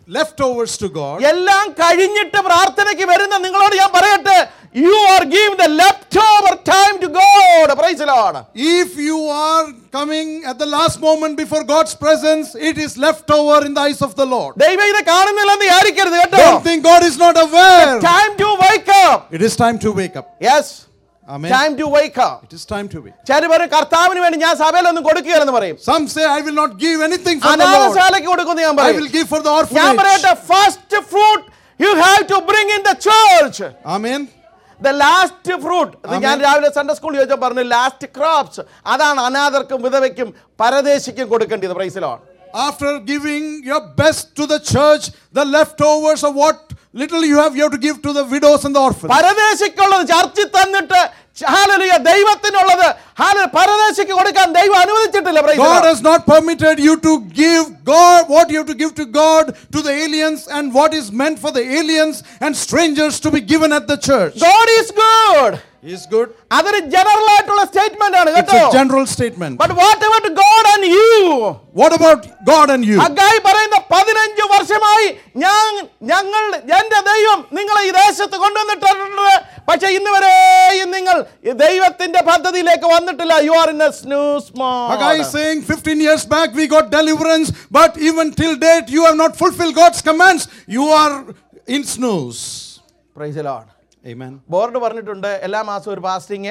S2: leftovers to God,
S1: എല്ലാം കഴിഞ്ഞിട്ട് പ്രാർത്ഥനയ്ക്ക് വരുന്ന നിങ്ങളോട് ഞാൻ പറയട്ടെ you are give the left over time to God praise Lord
S2: if you are coming at the last moment before God's presence, it is leftover in the eyes of the Lord.
S1: ദൈവം ഇത് കാണുന്നില്ലെന്ന് വിചാരിക്കരുത് കേട്ടോ
S2: Don't think God is not aware.
S1: Time to wake up
S2: It is time to wake up.
S1: Yes
S2: Amen.
S1: Time to wake up
S2: It is time to wake.
S1: ചില പറയും കർത്താവിന് വേണ്ടി ഞാൻ സഭയിലൊന്നും കൊടുക്കുകയെന്ന് പറയും
S2: Some say, I will not give anything for the Lord.
S1: അനാഥശാലയ്ക്ക് കൊടുക്കുന്നു ഞാൻ
S2: I will
S1: പറയും
S2: give for the
S1: ഞാൻ
S2: orphanage.
S1: പറയട്ടെ first fruit you have to bring in the church
S2: Amen.
S1: The last fruit
S2: Amen.
S1: ഞാൻ രാവിലെ സൺഡേ സ്കൂളിൽ ചോദിച്ചാൽ പറഞ്ഞു ലാസ്റ്റ് ക്രോപ്സ് അതാണ് അനാഥർക്കും വിധവയ്ക്കും പരദേശിക്കും കൊടുക്കേണ്ടത് പ്രൈസിലാണ്
S2: After giving your best to the church, the leftovers of what little you have, you have to give to the widows and the orphans.
S1: പരദേശിക്കുള്ളത് ചർച്ചിൽ തന്നിട്ട് ഹാലലിയ ദൈവത്തിനുള്ളത് ഹാല പരദേശിക്ക് കൊടുക്കാൻ ദൈവം അനുവദിച്ചിട്ടില്ല praise the
S2: God
S1: Lord.
S2: has not permitted you to give God what you have to give to God to the aliens and what is meant for the aliens and strangers to be given at the church.
S1: God is good
S2: He is good.
S1: അതൊരു general ആയിട്ടുള്ള statement ആണ്
S2: It's
S1: കേട്ടോ
S2: a general statement.
S1: But whatever God and you
S2: What about God and you?
S1: Haggai പറയുന്ന പതിനഞ്ച് വർഷമായി ഞാൻ ഞങ്ങൾ എന്റെ ദൈവം നിങ്ങളെ ഈ ദേശത്ത് കൊണ്ടുവന്നിട്ടുണ്ട് പക്ഷെ ഇന്ന് വരെയും നിങ്ങൾ ഈ ദൈവത്തിന്റെ പദ്ധതിയിലേക്ക് വന്നിട്ടില്ല you are in snooze
S2: Haggai is saying 15 years back we got deliverance, but even till date you have not fulfilled God's commands. You are in snooze.
S1: Praise Lord
S2: Amen.
S1: Board പറഞ്ഞിട്ടുണ്ട് എല്ലാ മാസവും ഒരു fasting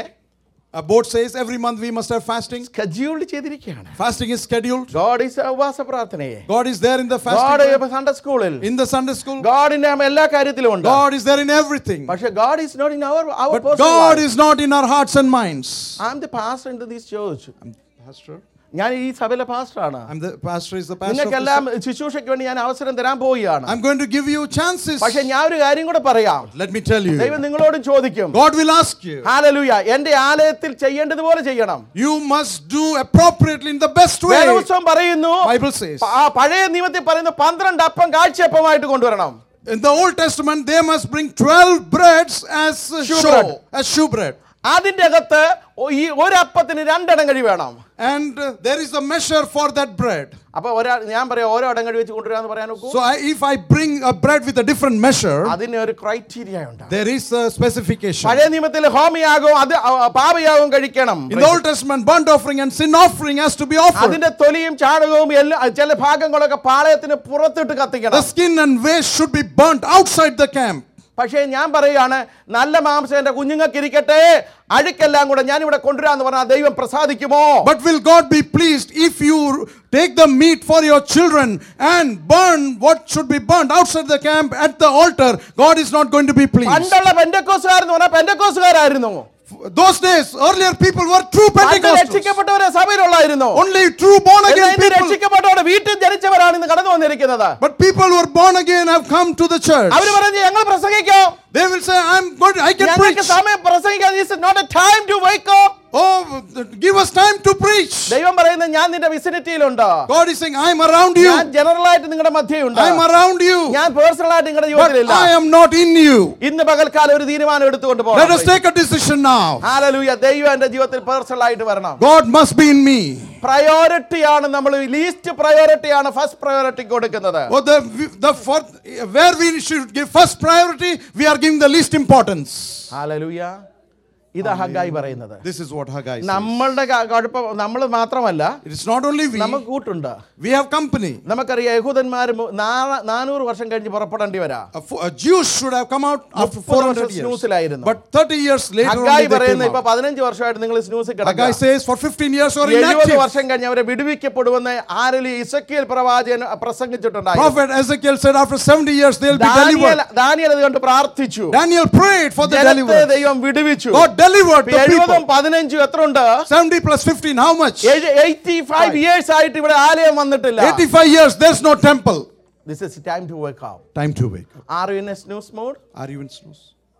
S2: A board says every month we must have fasting.
S1: Schedule ചെയ്തിരിക്കുകയാണ്
S2: Fasting is scheduled.
S1: God is ഉപവാസ പ്രാർത്ഥനയെ
S2: God is there in the
S1: God
S2: fasting.
S1: Sunday സ്കൂളിൽ
S2: In the Sunday school,
S1: ഗോഡിന്റെ എല്ലാ കാര്യത്തിലും ഉണ്ട്
S2: God is there in everything.
S1: പക്ഷെ God is not in our our
S2: But God is not in our hearts and minds.
S1: I am the pastor in this church
S2: Pastor?
S1: ഞാൻ ഈ സഭയിലെ പാസ്റ്ററാണ്
S2: I'm the pastor is the pastor. Of this
S1: നിങ്ങൾക്കെല്ലാം ശുശ്രൂഷയ്ക്ക് വേണ്ടി ഞാൻ അവസരം തരാൻ പോവുകയാണ്
S2: I'm going to give you chances.
S1: പക്ഷെ ഞാൻ ഒരു കാര്യം കൂടെ പറയാം
S2: Let me tell you.
S1: ദൈവം നിങ്ങളോടും ചോദിക്കും
S2: God will ask you.
S1: Hallelujah എന്റെ ആലയത്തിൽ ചെയ്യേണ്ടതുപോലെ ചെയ്യണം
S2: You must do appropriately in the best way.
S1: വേദപുസ്തകം പറയുന്നു
S2: Bible says.
S1: പ- ആ പഴയ നിയമത്തിൽ പറയുന്നു പന്ത്രണ്ട് അപ്പം കാഴ്ചയപ്പമായിട്ട് കൊണ്ടുവരണം
S2: In the Old Testament, they must bring 12 breads as uh,
S1: Shoe
S2: show,
S1: bread.
S2: as shoe bread.
S1: അതിന്റെ അകത്ത് ഒ- ഈ ഒരു അപ്പത്തിന് രണ്ടടം കഴി വേണം
S2: And uh, there is a measure for that bread.
S1: അപ്പൊ ഒരാൾ ഞാൻ പറയാം ഓരോ അടം കഴി വെച്ച് കൊണ്ടുവരാന്ന് പറയാൻ നോക്കൂ
S2: So I, if I bring a bread with a different measure,
S1: അതിന് ഒരു ക്രൈറ്റീരിയ ഉണ്ട്
S2: there is a specification.
S1: പഴയ നിയമത്തിൽ ഹോമിയാകും അത് അ- പാപയാകും കഴിക്കണം
S2: In the Old Testament, burnt offering and sin offering has to be offered.
S1: അതിന്റെ തൊലിയും ചാണകവും എല്ലാം ചില ഭാഗങ്ങളൊക്കെ പാളയത്തിന് പുറത്തിട്ട്
S2: The
S1: കത്തിക്കണം
S2: skin and waste should be burnt outside the camp.
S1: പക്ഷേ ഞാൻ പറയുകയാണ് നല്ല മാംസം എന്റെ കുഞ്ഞുങ്ങൾക്ക് ഇരിക്കട്ടെ അഴുക്കെല്ലാം കൂടെ ഞാൻ ഇവിടെ കൊണ്ടുവരാന്ന് പറഞ്ഞാൽ ദൈവം പ്രസാദിക്കുമോ
S2: But will God be pleased if you take the meat for your children and burn what should be burnt outside the camp at the altar? God is not going to be pleased.
S1: പണ്ടുള്ള പെന്തക്കോസുകാരെന്ന് പറഞ്ഞാൽ പെന്തക്കോസുകാരായിരുന്നു
S2: Those days, earlier people were true
S1: പണ്ട്
S2: Pentecostals.
S1: രക്ഷിക്കപ്പെട്ടവരെ സഭയിലുള്ളായിരുന്നു
S2: Only true born
S1: എന്നാൽ
S2: again
S1: ഇന്ന്
S2: people.
S1: രക്ഷിക്കപ്പെട്ടവരുടെ വീട്ടിൽ ജനിച്ചവരാണ് ഇന്ന് കടന്നു വന്നിരിക്കുന്നത്
S2: But people who are born again have come to the church.
S1: അവര് പറഞ്ഞു ഞങ്ങൾ പ്രസംഗിക്കാം
S2: They will say, I'm going to, I can
S1: ഞങ്ങൾക്ക്
S2: preach.
S1: സമയം പ്രസംഗിക്കാൻ this is not a time to wake up
S2: Oh, give us time to preach.
S1: ദൈവം പറയുന്നത് ഞാൻ നിന്റെ വിസിനിറ്റിയിലുണ്ട്
S2: God is saying, I'm around you.
S1: ഞാൻ ജനറൽ ആയിട്ട് നിങ്ങളുടെ മധ്യയുണ്ട്
S2: I'm around you.
S1: ഞാൻ പേഴ്സണൽ ആയിട്ട് നിങ്ങളുടെ
S2: But
S1: ജീവിതത്തിലില്ല
S2: I am not in you.
S1: ഇന്ന് പകൽക്കാലം ഒരു തീരുമാനം എടുത്തുകൊണ്ട്
S2: Let us
S1: പോകണം
S2: take a decision now.
S1: Hallelujah ദൈവം എന്റെ ജീവിതത്തിൽ പേഴ്സണൽ ആയിട്ട് വരണം
S2: God must be in me.
S1: Priority ആണ് നമ്മൾ ലീസ്റ്റ് പ്രയോറിറ്റി ആണ് ഫസ്റ്റ് പ്രയോറിറ്റി കൊടുക്കുന്നത്
S2: Oh, the, the for, where we should give first priority, we are giving the least importance.
S1: Hallelujah ഇത് ഹഗായി പറയുന്നത്
S2: This is what Haggai says.
S1: നമ്മളുടെ ക- കുഴപ്പം നമ്മൾ മാത്രമല്ല
S2: It is not only we,
S1: നമുക്ക് കൂട്ടുണ്ട്
S2: we have company.
S1: നമുക്കറിയാം യഹൂദന്മാർ നാനൂറ് വർഷം കഴിഞ്ഞ് പുറപ്പെടേണ്ടി വരാ
S2: A, fo- a Jews should have come out after
S1: മുപ്പത്
S2: 400
S1: വർഷം
S2: years.
S1: സ്നൂസിലായിരുന്നു.
S2: But 30 years later, only
S1: Haggai
S2: they
S1: പറയുന്നത്
S2: came
S1: ഇപ്പൊ
S2: out.
S1: പതിനഞ്ച് വർഷമായിട്ട് നിങ്ങൾ സ്നൂസിൽ
S2: Haggai
S1: കിടക്കുക
S2: says for 15 years or
S1: എഴുപത്
S2: inactive.
S1: വർഷം കഴിഞ്ഞ് അവരെ വിടുവിക്കപ്പെടുമെന്ന് ആരലി ഇസക്കിയൽ പ്രവാചകൻ പ്രസംഗിച്ചിട്ടുണ്ടായി
S2: Prophet Ezekiel said after 70 years they'll be
S1: ദാനിയേൽ
S2: delivered.
S1: ദാനിയേൽ അത് കണ്ട് പ്രാർത്ഥിച്ചു
S2: Daniel prayed for the
S1: ജനത്തെ
S2: deliverance.
S1: ദൈവം വിടുവിച്ചു
S2: God delivered the
S1: എഴുപതും
S2: people.
S1: പതിനഞ്ചും എത്ര ഉണ്ട്
S2: 70 plus 15, how much?
S1: Eighty five years ആയിട്ട് ഇവിടെ ആലയം വന്നിട്ടില്ല
S2: 85 years, there's no temple.
S1: This is time to work out
S2: Time to wake up.
S1: Are you in A snooze mode
S2: Are you in snooze?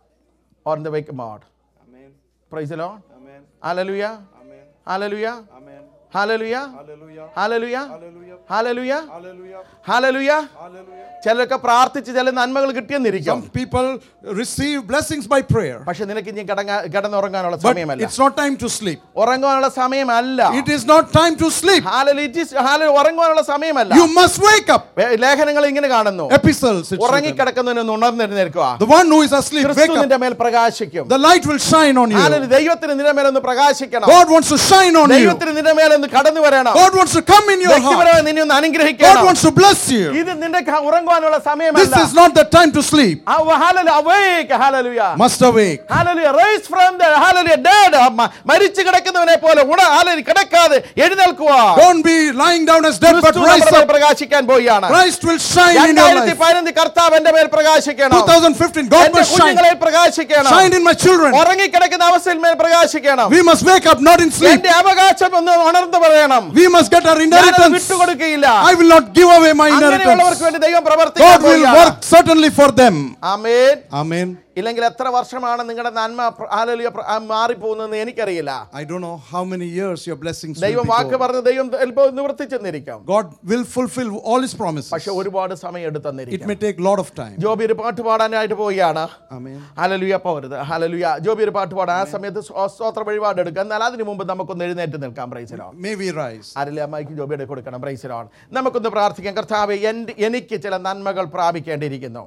S1: Or in the wake mode
S2: Amen.
S1: Price law
S2: Amen.
S1: Hallelujah
S2: Amen.
S1: Hallelujah
S2: Amen.
S1: Hallelujah
S2: Hallelujah.
S1: Hallelujah
S2: Hallelujah.
S1: Hallelujah
S2: Hallelujah.
S1: Hallelujah
S2: Hallelujah.
S1: ചിലരൊക്കെ പ്രാർത്ഥിച്ച് ചില നന്മകൾ കിട്ടിയെന്നിരിക്കും
S2: Some people receive blessings by prayer.
S1: പക്ഷെ നിനക്ക് ഇനി കിടങ്ങാ കിടന്നുറങ്ങാനുള്ള
S2: But
S1: സമയമല്ല
S2: it's not time to sleep.
S1: ഉറങ്ങാനുള്ള സമയമല്ല
S2: It is not time to sleep.
S1: ഹാലലു it is- ഹാലലു ഉറങ്ങാനുള്ള സമയമല്ല
S2: You must wake up.
S1: വേ- ലേഖനങ്ങൾ ഇങ്ങനെ കാണുന്നു
S2: Epistles. it's written.
S1: ഉറങ്ങിക്കിടക്കുന്നതിന് ഉണർന്നെഴുന്നേൽക്കുക
S2: The one who is asleep, wake
S1: ക്രിസ്തു
S2: up.
S1: നിന്റെ മേൽ പ്രകാശിക്കും
S2: The light will shine on you.
S1: ഹാലലു ദൈവത്തിന് നിന്റെ മേലൊന്ന് പ്രകാശിക്കണം
S2: God wants to shine on you.
S1: ദൈവത്തിന് നിന്റെ മേലൊന്ന് കടന്നു വരണം
S2: God wants to come in your heart.
S1: വ്യക്തിപരമായി നിന്നെ ഒന്ന്
S2: God
S1: അനുഗ്രഹിക്കണം
S2: wants to bless you.
S1: ഇത് നിന്റെ ക- ഉറങ്ങുവാനുള്ള
S2: This
S1: സമയമല്ല
S2: is not the time to sleep.
S1: അവ- hallelujah, awake, hallelujah.
S2: Must awake.
S1: Hallelujah, rise from the- hallelujah, dead. മ- മരിച്ചു കിടക്കുന്നവനെ പോലെ ഉണ hallelujah, കിടക്കാതെ എഴുന്നേൽക്കുക
S2: Don't be lying down as dead, but
S1: ക്രിസ്തു
S2: rise
S1: നമ്മുടെ മേൽ
S2: up.
S1: പ്രകാശിക്കാൻ പോവുകയാണ്
S2: Christ will shine in your
S1: രണ്ടായിരത്തി
S2: life.
S1: പതിനഞ്ച് കർത്താവ് എന്റെ മേൽ പ്രകാശിക്കണം
S2: 2015, God
S1: എന്റെ
S2: must shine.
S1: കുഞ്ഞുങ്ങളിൽ പ്രകാശിക്കണം
S2: Shine in my children.
S1: ഉറങ്ങിക്കിടക്കുന്ന അവസ്ഥയിൽ മേൽ പ്രകാശിക്കണം
S2: We must wake up, not in sleep.
S1: എന്റെ അവകാശം ഒന്ന് ഉണർന്നു പറയണം
S2: We must get our
S1: ഞാനത്
S2: inheritance.
S1: വിട്ടുകൊടുക്കുകയില്ല
S2: I will not give away my
S1: അങ്ങനെയുള്ളവർക്ക്
S2: inheritance.
S1: വേണ്ടി ദൈവം പ്രവർത്തിക്കാൻ
S2: God will
S1: പോവുകയാണ്.
S2: work certainly for them.
S1: Amen
S2: Amen.
S1: ഇല്ലെങ്കിൽ എത്ര വർഷമാണ് നിങ്ങളുടെ നന്മ പ്ര- ഹല്ലേലൂയ പ്ര- ആ മാറിപ്പോകുന്നതെന്ന് എനിക്കറിയില്ല
S2: I don't know how many years your blessings will
S1: ദൈവം
S2: be
S1: വാക്ക്
S2: go.
S1: പറഞ്ഞ് ദൈവം ചിലപ്പോൾ നിവർത്തിച്ചെന്നിരിക്കാം
S2: God will fulfill all his promises.
S1: പക്ഷെ ഒരുപാട് സമയം
S2: It
S1: എടുത്തെന്നിരിക്കും
S2: may take a lot of time.
S1: Joby ഒരു പാട്ട് പാടാനായിട്ട് പോവുകയാണ്
S2: Amen.
S1: ഹലലുയ പോരുത് ഹലലുയ ജോബി ഒരു പാട്ട് പാടാൻ ആ സമയത്ത് സ്വ- സ്തോത്ര വഴിപാട് എടുക്കുക എന്നാൽ അതിന് മുമ്പ് നമുക്കൊന്ന് എഴുന്നേറ്റ് നിൽക്കാം പ്രൈസിലോ
S2: May we rise.
S1: ആരില്ല അമ്മയ്ക്ക് ജോബിയുടെ കൊടുക്കണം പ്രൈസിലോൺ നമുക്കൊന്ന് പ്രാർത്ഥിക്കാം കർത്താവ് എൻ്റെ എനിക്ക് ചില നന്മകൾ പ്രാപിക്കേണ്ടിയിരിക്കുന്നു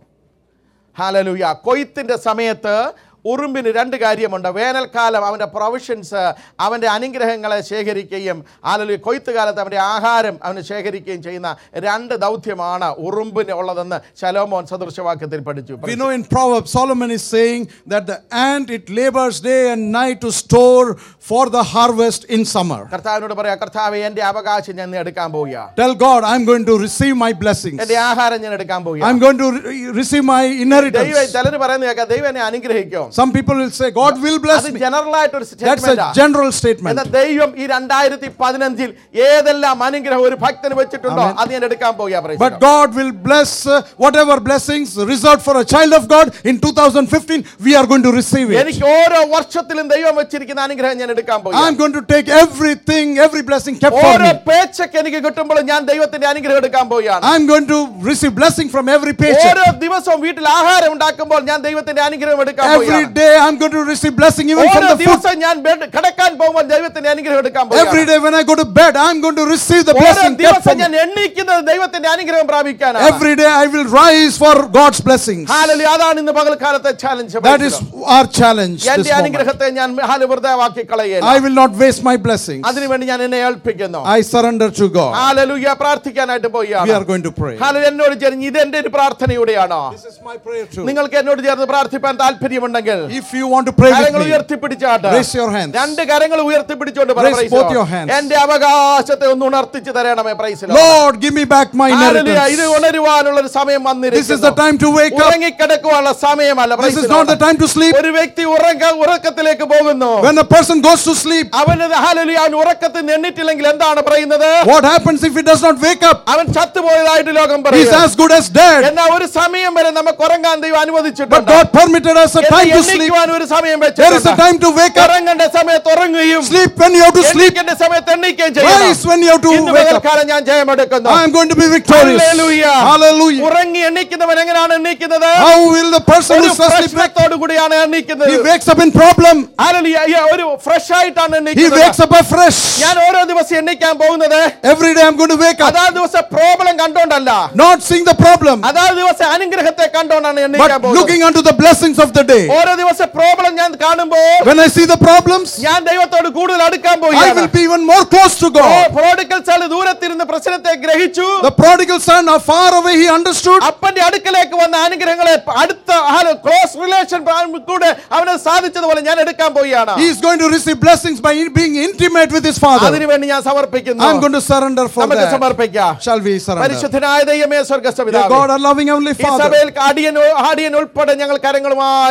S1: ഹാലലുയ കൊയ്ത്തിൻ്റെ സമയത്ത് ഉറുമ്പിന് രണ്ട് കാര്യമുണ്ട് വേനൽക്കാലം അവൻ്റെ പ്രൊവിഷൻസ് അവൻ്റെ അനുഗ്രഹങ്ങളെ ശേഖരിക്കുകയും അല്ലെങ്കിൽ കൊയ്ത്ത് കാലത്ത് അവൻ്റെ ആഹാരം അവന് ശേഖരിക്കുകയും ചെയ്യുന്ന രണ്ട് ദൗത്യമാണ് ഉറുമ്പിന് ഉള്ളതെന്ന് ശലോമോൻ സദൃശവാക്യത്തിൽ പഠിച്ചു
S2: We know in Proverbs, Solomon is saying that the ant it labors day and night to store for the harvest in summer.
S1: കർത്താവിനോട് പറയാം കർത്താവ് എൻ്റെ അവകാശം ഞാൻ എടുക്കാൻ പോവുക
S2: Tell God, I'm going to receive my blessings.
S1: എൻ്റെ ആഹാരം ഞാൻ എടുക്കാൻ പോവുക
S2: I'm going to re- receive my
S1: ദൈവം
S2: inheritance.
S1: ചിലർ പറയുന്നത് കേൾക്കാം ദൈവം എന്നെ അനുഗ്രഹിക്കും
S2: Some people will say, God will bless
S1: അത്
S2: me.
S1: ജനറൽ ആയിട്ട് ഒരു
S2: That's
S1: statement
S2: a
S1: ആ.
S2: general statement.
S1: എന്നാൽ ദൈവം ഈ രണ്ടായിരത്തി പതിനഞ്ചിൽ ഏതെല്ലാം അനുഗ്രഹം ഒരു ഭക്തന് വെച്ചിട്ടുണ്ടോ അത് ഞാൻ എടുക്കാൻ പോവുക
S2: But God will bless uh, whatever blessings reserved for a child of God in 2015, we are going to receive it.
S1: എനിക്ക് ഓരോ വർഷത്തിലും ദൈവം വെച്ചിരിക്കുന്ന അനുഗ്രഹം ഞാൻ എടുക്കാൻ പോവുക
S2: I'm going to take everything, every blessing kept for
S1: ഓരോ
S2: me.
S1: പേച്ചക്ക് എനിക്ക് കിട്ടുമ്പോൾ ഞാൻ ദൈവത്തിന്റെ അനുഗ്രഹം എടുക്കാൻ പോവുകയാണ്
S2: I'm going to receive blessing from every paycheck.
S1: ഓരോ ദിവസവും വീട്ടിൽ ആഹാരം ഉണ്ടാക്കുമ്പോൾ ഞാൻ ദൈവത്തിന്റെ അനുഗ്രഹം എടുക്കാൻ
S2: Every
S1: പോവുകയാണ്
S2: day I'm going to receive blessing even from
S1: ഓരോ
S2: the food.
S1: ദിവസം ഞാൻ bed- കിടക്കാൻ പോകുമ്പോൾ ദൈവത്തിന്റെ അനുഗ്രഹം എടുക്കാൻ
S2: Every
S1: പോവുകയാണ്
S2: day when I go to bed, I'm going to receive the
S1: ഓരോ
S2: blessing kept
S1: ദിവസം
S2: from
S1: ഞാൻ
S2: me.
S1: എണ്ണിക്കുന്നത് ദൈവത്തിന്റെ അനുഗ്രഹം പ്രാപിക്കാനാണ്
S2: Every day I will rise for God's blessings.
S1: Hallelujah. അതാണ് ഇന്ന് പകൽക്കാലത്തെ challenge
S2: That is our challenge this
S1: എന്റെ
S2: moment.
S1: അനുഗ്രഹത്തെ ഞാൻ ഹാല വെറുതെ ആക്കി കളയുക
S2: I will not waste my blessings.
S1: അതിനുവേണ്ടി ഞാൻ എന്നെ ഏൽപ്പിക്കുന്നു
S2: I surrender to God.
S1: Hallelujah പ്രാർത്ഥിക്കാനായിട്ട്
S2: We
S1: പോവുകയാണ്
S2: are going to pray.
S1: ഹാലലു എന്നോട് ചേർന്ന് ഇത് എന്റെ ഒരു പ്രാർത്ഥനയൂടെയാണോ
S2: This is my prayer too.
S1: നിങ്ങൾക്ക് എന്നോട് ചേർന്ന് പ്രാർത്ഥിപ്പാൻ താല്പര്യമുണ്ടെങ്കിൽ
S2: If you want to pray with
S1: കരങ്ങൾ
S2: me,
S1: ഉയർത്തിപ്പിടിച്ചാട്ട്
S2: raise your hands.
S1: രണ്ട് കരങ്ങൾ ഉയർത്തിപ്പിടിച്ചോണ്ട് പറ,
S2: Raise
S1: praise
S2: both
S1: Lord.
S2: your hands.
S1: എന്റെ അവകാശത്തെ ഒന്ന് ഉണർത്തിച്ചു തരണമേ praise
S2: Lord, give me back my
S1: ഇത്
S2: inheritance.
S1: ഉണരുവാനുള്ള ഒരു സമയം
S2: This is the
S1: വന്നിരിക്കുന്നു
S2: time to wake up.
S1: ഉറങ്ങിക്കിടക്കുവാനുള്ള സമയമല്ല
S2: This
S1: praise
S2: is
S1: the
S2: not
S1: Lord.
S2: the time to sleep.
S1: ഒരു വ്യക്തി ഉറക്ക ഉറക്കത്തിലേക്ക് പോകുന്നു
S2: When a person goes to sleep,
S1: അവന് ഹാലലൂയ അവൻ ഉറക്കത്തിൽ നിന്ന് എണ്ണിട്ടില്ലെങ്കിൽ എന്താണ് പറയുന്നത്
S2: what happens if he does not wake up?
S1: അവൻ ചത്തുപോയതായിട്ട് ലോകം
S2: He's
S1: പറയും
S2: as good as dead.
S1: എന്നാൽ ഒരു സമയം വരെ നമുക്ക് ഉറങ്ങാൻ ദൈവം
S2: But
S1: അനുവദിച്ചിട്ടുണ്ട്
S2: God permitted us a
S1: എന്നാൽ
S2: time to sleep.
S1: എണ്ണിക്കുവാൻ ഒരു സമയം
S2: There is a
S1: വെച്ചിട്ടുണ്ട്
S2: time to wake up.
S1: ഉറങ്ങേണ്ട സമയത്ത് ഉറങ്ങുകയും
S2: Sleep when you have to sleep.
S1: എണ്ണിക്കേണ്ട സമയത്ത് എണ്ണിക്കുകയും ചെയ്യണം
S2: Rise when you have to
S1: ഇന്ന്
S2: wake up.
S1: പകൽക്കാലം ഞാൻ ജയമെടുക്കുന്നു
S2: I am going to be victorious.
S1: Hallelujah.
S2: Hallelujah.
S1: ഉറങ്ങി എണ്ണിക്കുന്നവൻ എങ്ങനെയാണ് എണ്ണിക്കുന്നത്
S2: How will the person
S1: ഒരു
S2: who is asleep wake?
S1: പ്രശ്നത്തോടു കൂടിയാണ് എണ്ണിക്കുന്നത്
S2: He wakes up in problem.
S1: Hallelujah. ഈ ഒരു ഫ്രഷ് ആയിട്ടാണ്
S2: He
S1: എണ്ണിക്കുന്നത്
S2: wakes up afresh.
S1: ഞാൻ ഓരോ ദിവസം എണ്ണിക്കാൻ പോകുന്നത്
S2: Every day I'm going to wake up.
S1: അതാ ദിവസം പ്രോബ്ലം കണ്ടോണ്ടല്ല
S2: Not seeing the problem,
S1: അതാ ദിവസം അനുഗ്രഹത്തെ കണ്ടോണ്ടാണ് എണ്ണിക്കാൻ
S2: but
S1: പോകുന്നത്
S2: looking unto the blessings of the day.
S1: ഓരോ ദിവസം പ്രോബ്ലം ഞാൻ കാണുമ്പോൾ
S2: When I see the problems,
S1: ഞാൻ ദൈവത്തോട് കൂടുതൽ അടുക്കാൻ
S2: I
S1: പോവുകയാണ്
S2: will be even more close to God.
S1: Prodigal സാല് ദൂരത്തിരുന്ന് പ്രശ്നത്തെ ഗ്രഹിച്ചു
S2: The prodigal son, are far away, he understood.
S1: അപ്പന്റെ അടുക്കലേക്ക് വന്ന അനുഗ്രഹങ്ങളെ അടുത്ത ക്ലോസ് റിലേഷൻ കൂടെ അവന് സാധിച്ചതുപോലെ ഞാൻ എടുക്കാൻ പോവുകയാണ്
S2: He is going to receive blessings by being intimate with his father.
S1: അതിനുവേണ്ടി ഞാൻ സമർപ്പിക്കുന്നു
S2: I'm going to surrender for
S1: നമുക്ക്
S2: that.
S1: സമർപ്പിക്കാം
S2: Shall we surrender?
S1: പരിശുദ്ധനായ ദൈവമേ
S2: Dear
S1: സ്വർഗസ്ഥപിതാവേ
S2: God, our loving Heavenly
S1: ഈ
S2: Father.
S1: സഭയിൽ അടിയൻ ആടിയൻ ഉൾപ്പെടെ ഞങ്ങൾ കരങ്ങളുമായി ഉയർത്തി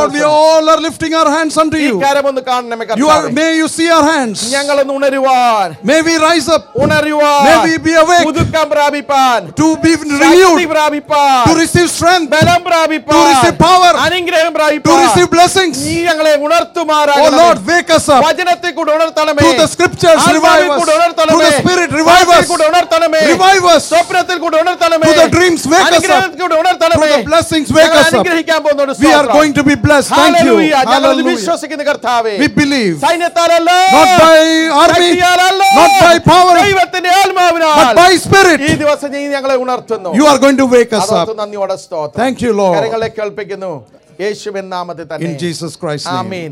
S2: Lord, we all are lifting our hands unto
S1: ഈ
S2: you.
S1: കരമൊന്ന് കാണണമേ
S2: You are,
S1: കർത്താവേ.
S2: may you see our hands.
S1: ഞങ്ങളൊന്ന് ഉണരുവാൻ
S2: May we rise up
S1: ഉണരുവാൻ
S2: May we be awake.
S1: പുതുക്കം പ്രാപിപ്പാൻ
S2: to be
S1: ശക്തി
S2: renewed,
S1: പ്രാപിപ്പാൻ
S2: to receive strength,
S1: ബലം പ്രാപിപ്പാൻ
S2: To receive power.
S1: അനുഗ്രഹം
S2: to
S1: പ്രാപിപ്പാൻ
S2: receive blessings.
S1: നീ ഞങ്ങളെ
S2: Oh
S1: ഉണർത്തുമാറാകണമേ
S2: Lord, wake us up.
S1: വചനത്തെ കൂടെ ഉണർത്തണമേ
S2: Through the scriptures, revive
S1: ആത്മാവിൽ
S2: us.
S1: കൂടെ ഉണർത്തണമേ
S2: Through the Spirit, revive
S1: വാക്കിൽ
S2: us.
S1: കൂടെ ഉണർത്തണമേ
S2: Revive us.
S1: സ്വപ്നത്തിൽ കൂടെ ഉണർത്തണമേ
S2: Through the dreams, wake us up.
S1: അനുഗ്രഹത്തിൽ കൂടെ ഉണർത്തണമേ
S2: Through the blessings, wake
S1: ഞങ്ങളെ
S2: us up.
S1: അനുഗ്രഹിക്കാൻ പോകുന്നുണ്ട്
S2: We are
S1: സ്തോത്രം.
S2: going to be blessed. Thank you.
S1: Hallelujah. ഞങ്ങളിത്
S2: Hallelujah.
S1: വിശ്വസിക്കുന്ന കർത്താവേ
S2: We believe.
S1: സൈന്യത്താലല്ല
S2: Not by army,
S1: ശക്തിയാലല്ല,
S2: not by power,
S1: ദൈവത്തിന്റെ ആത്മാവിനാൽ
S2: but by Spirit.
S1: ഈ ദിവസം നീ ഞങ്ങളെ ഉണർത്തുന്നു
S2: You are going to wake us
S1: അതോർത്ത്
S2: up.
S1: നന്ദിയോടെ സ്തോത്രം
S2: Thank you, Lord.
S1: കരങ്ങളെ കേൾപ്പിക്കുന്നു യേശുവിൻ നാമത്തിൽ തന്നെ
S2: In Jesus Christ's name.
S1: Amin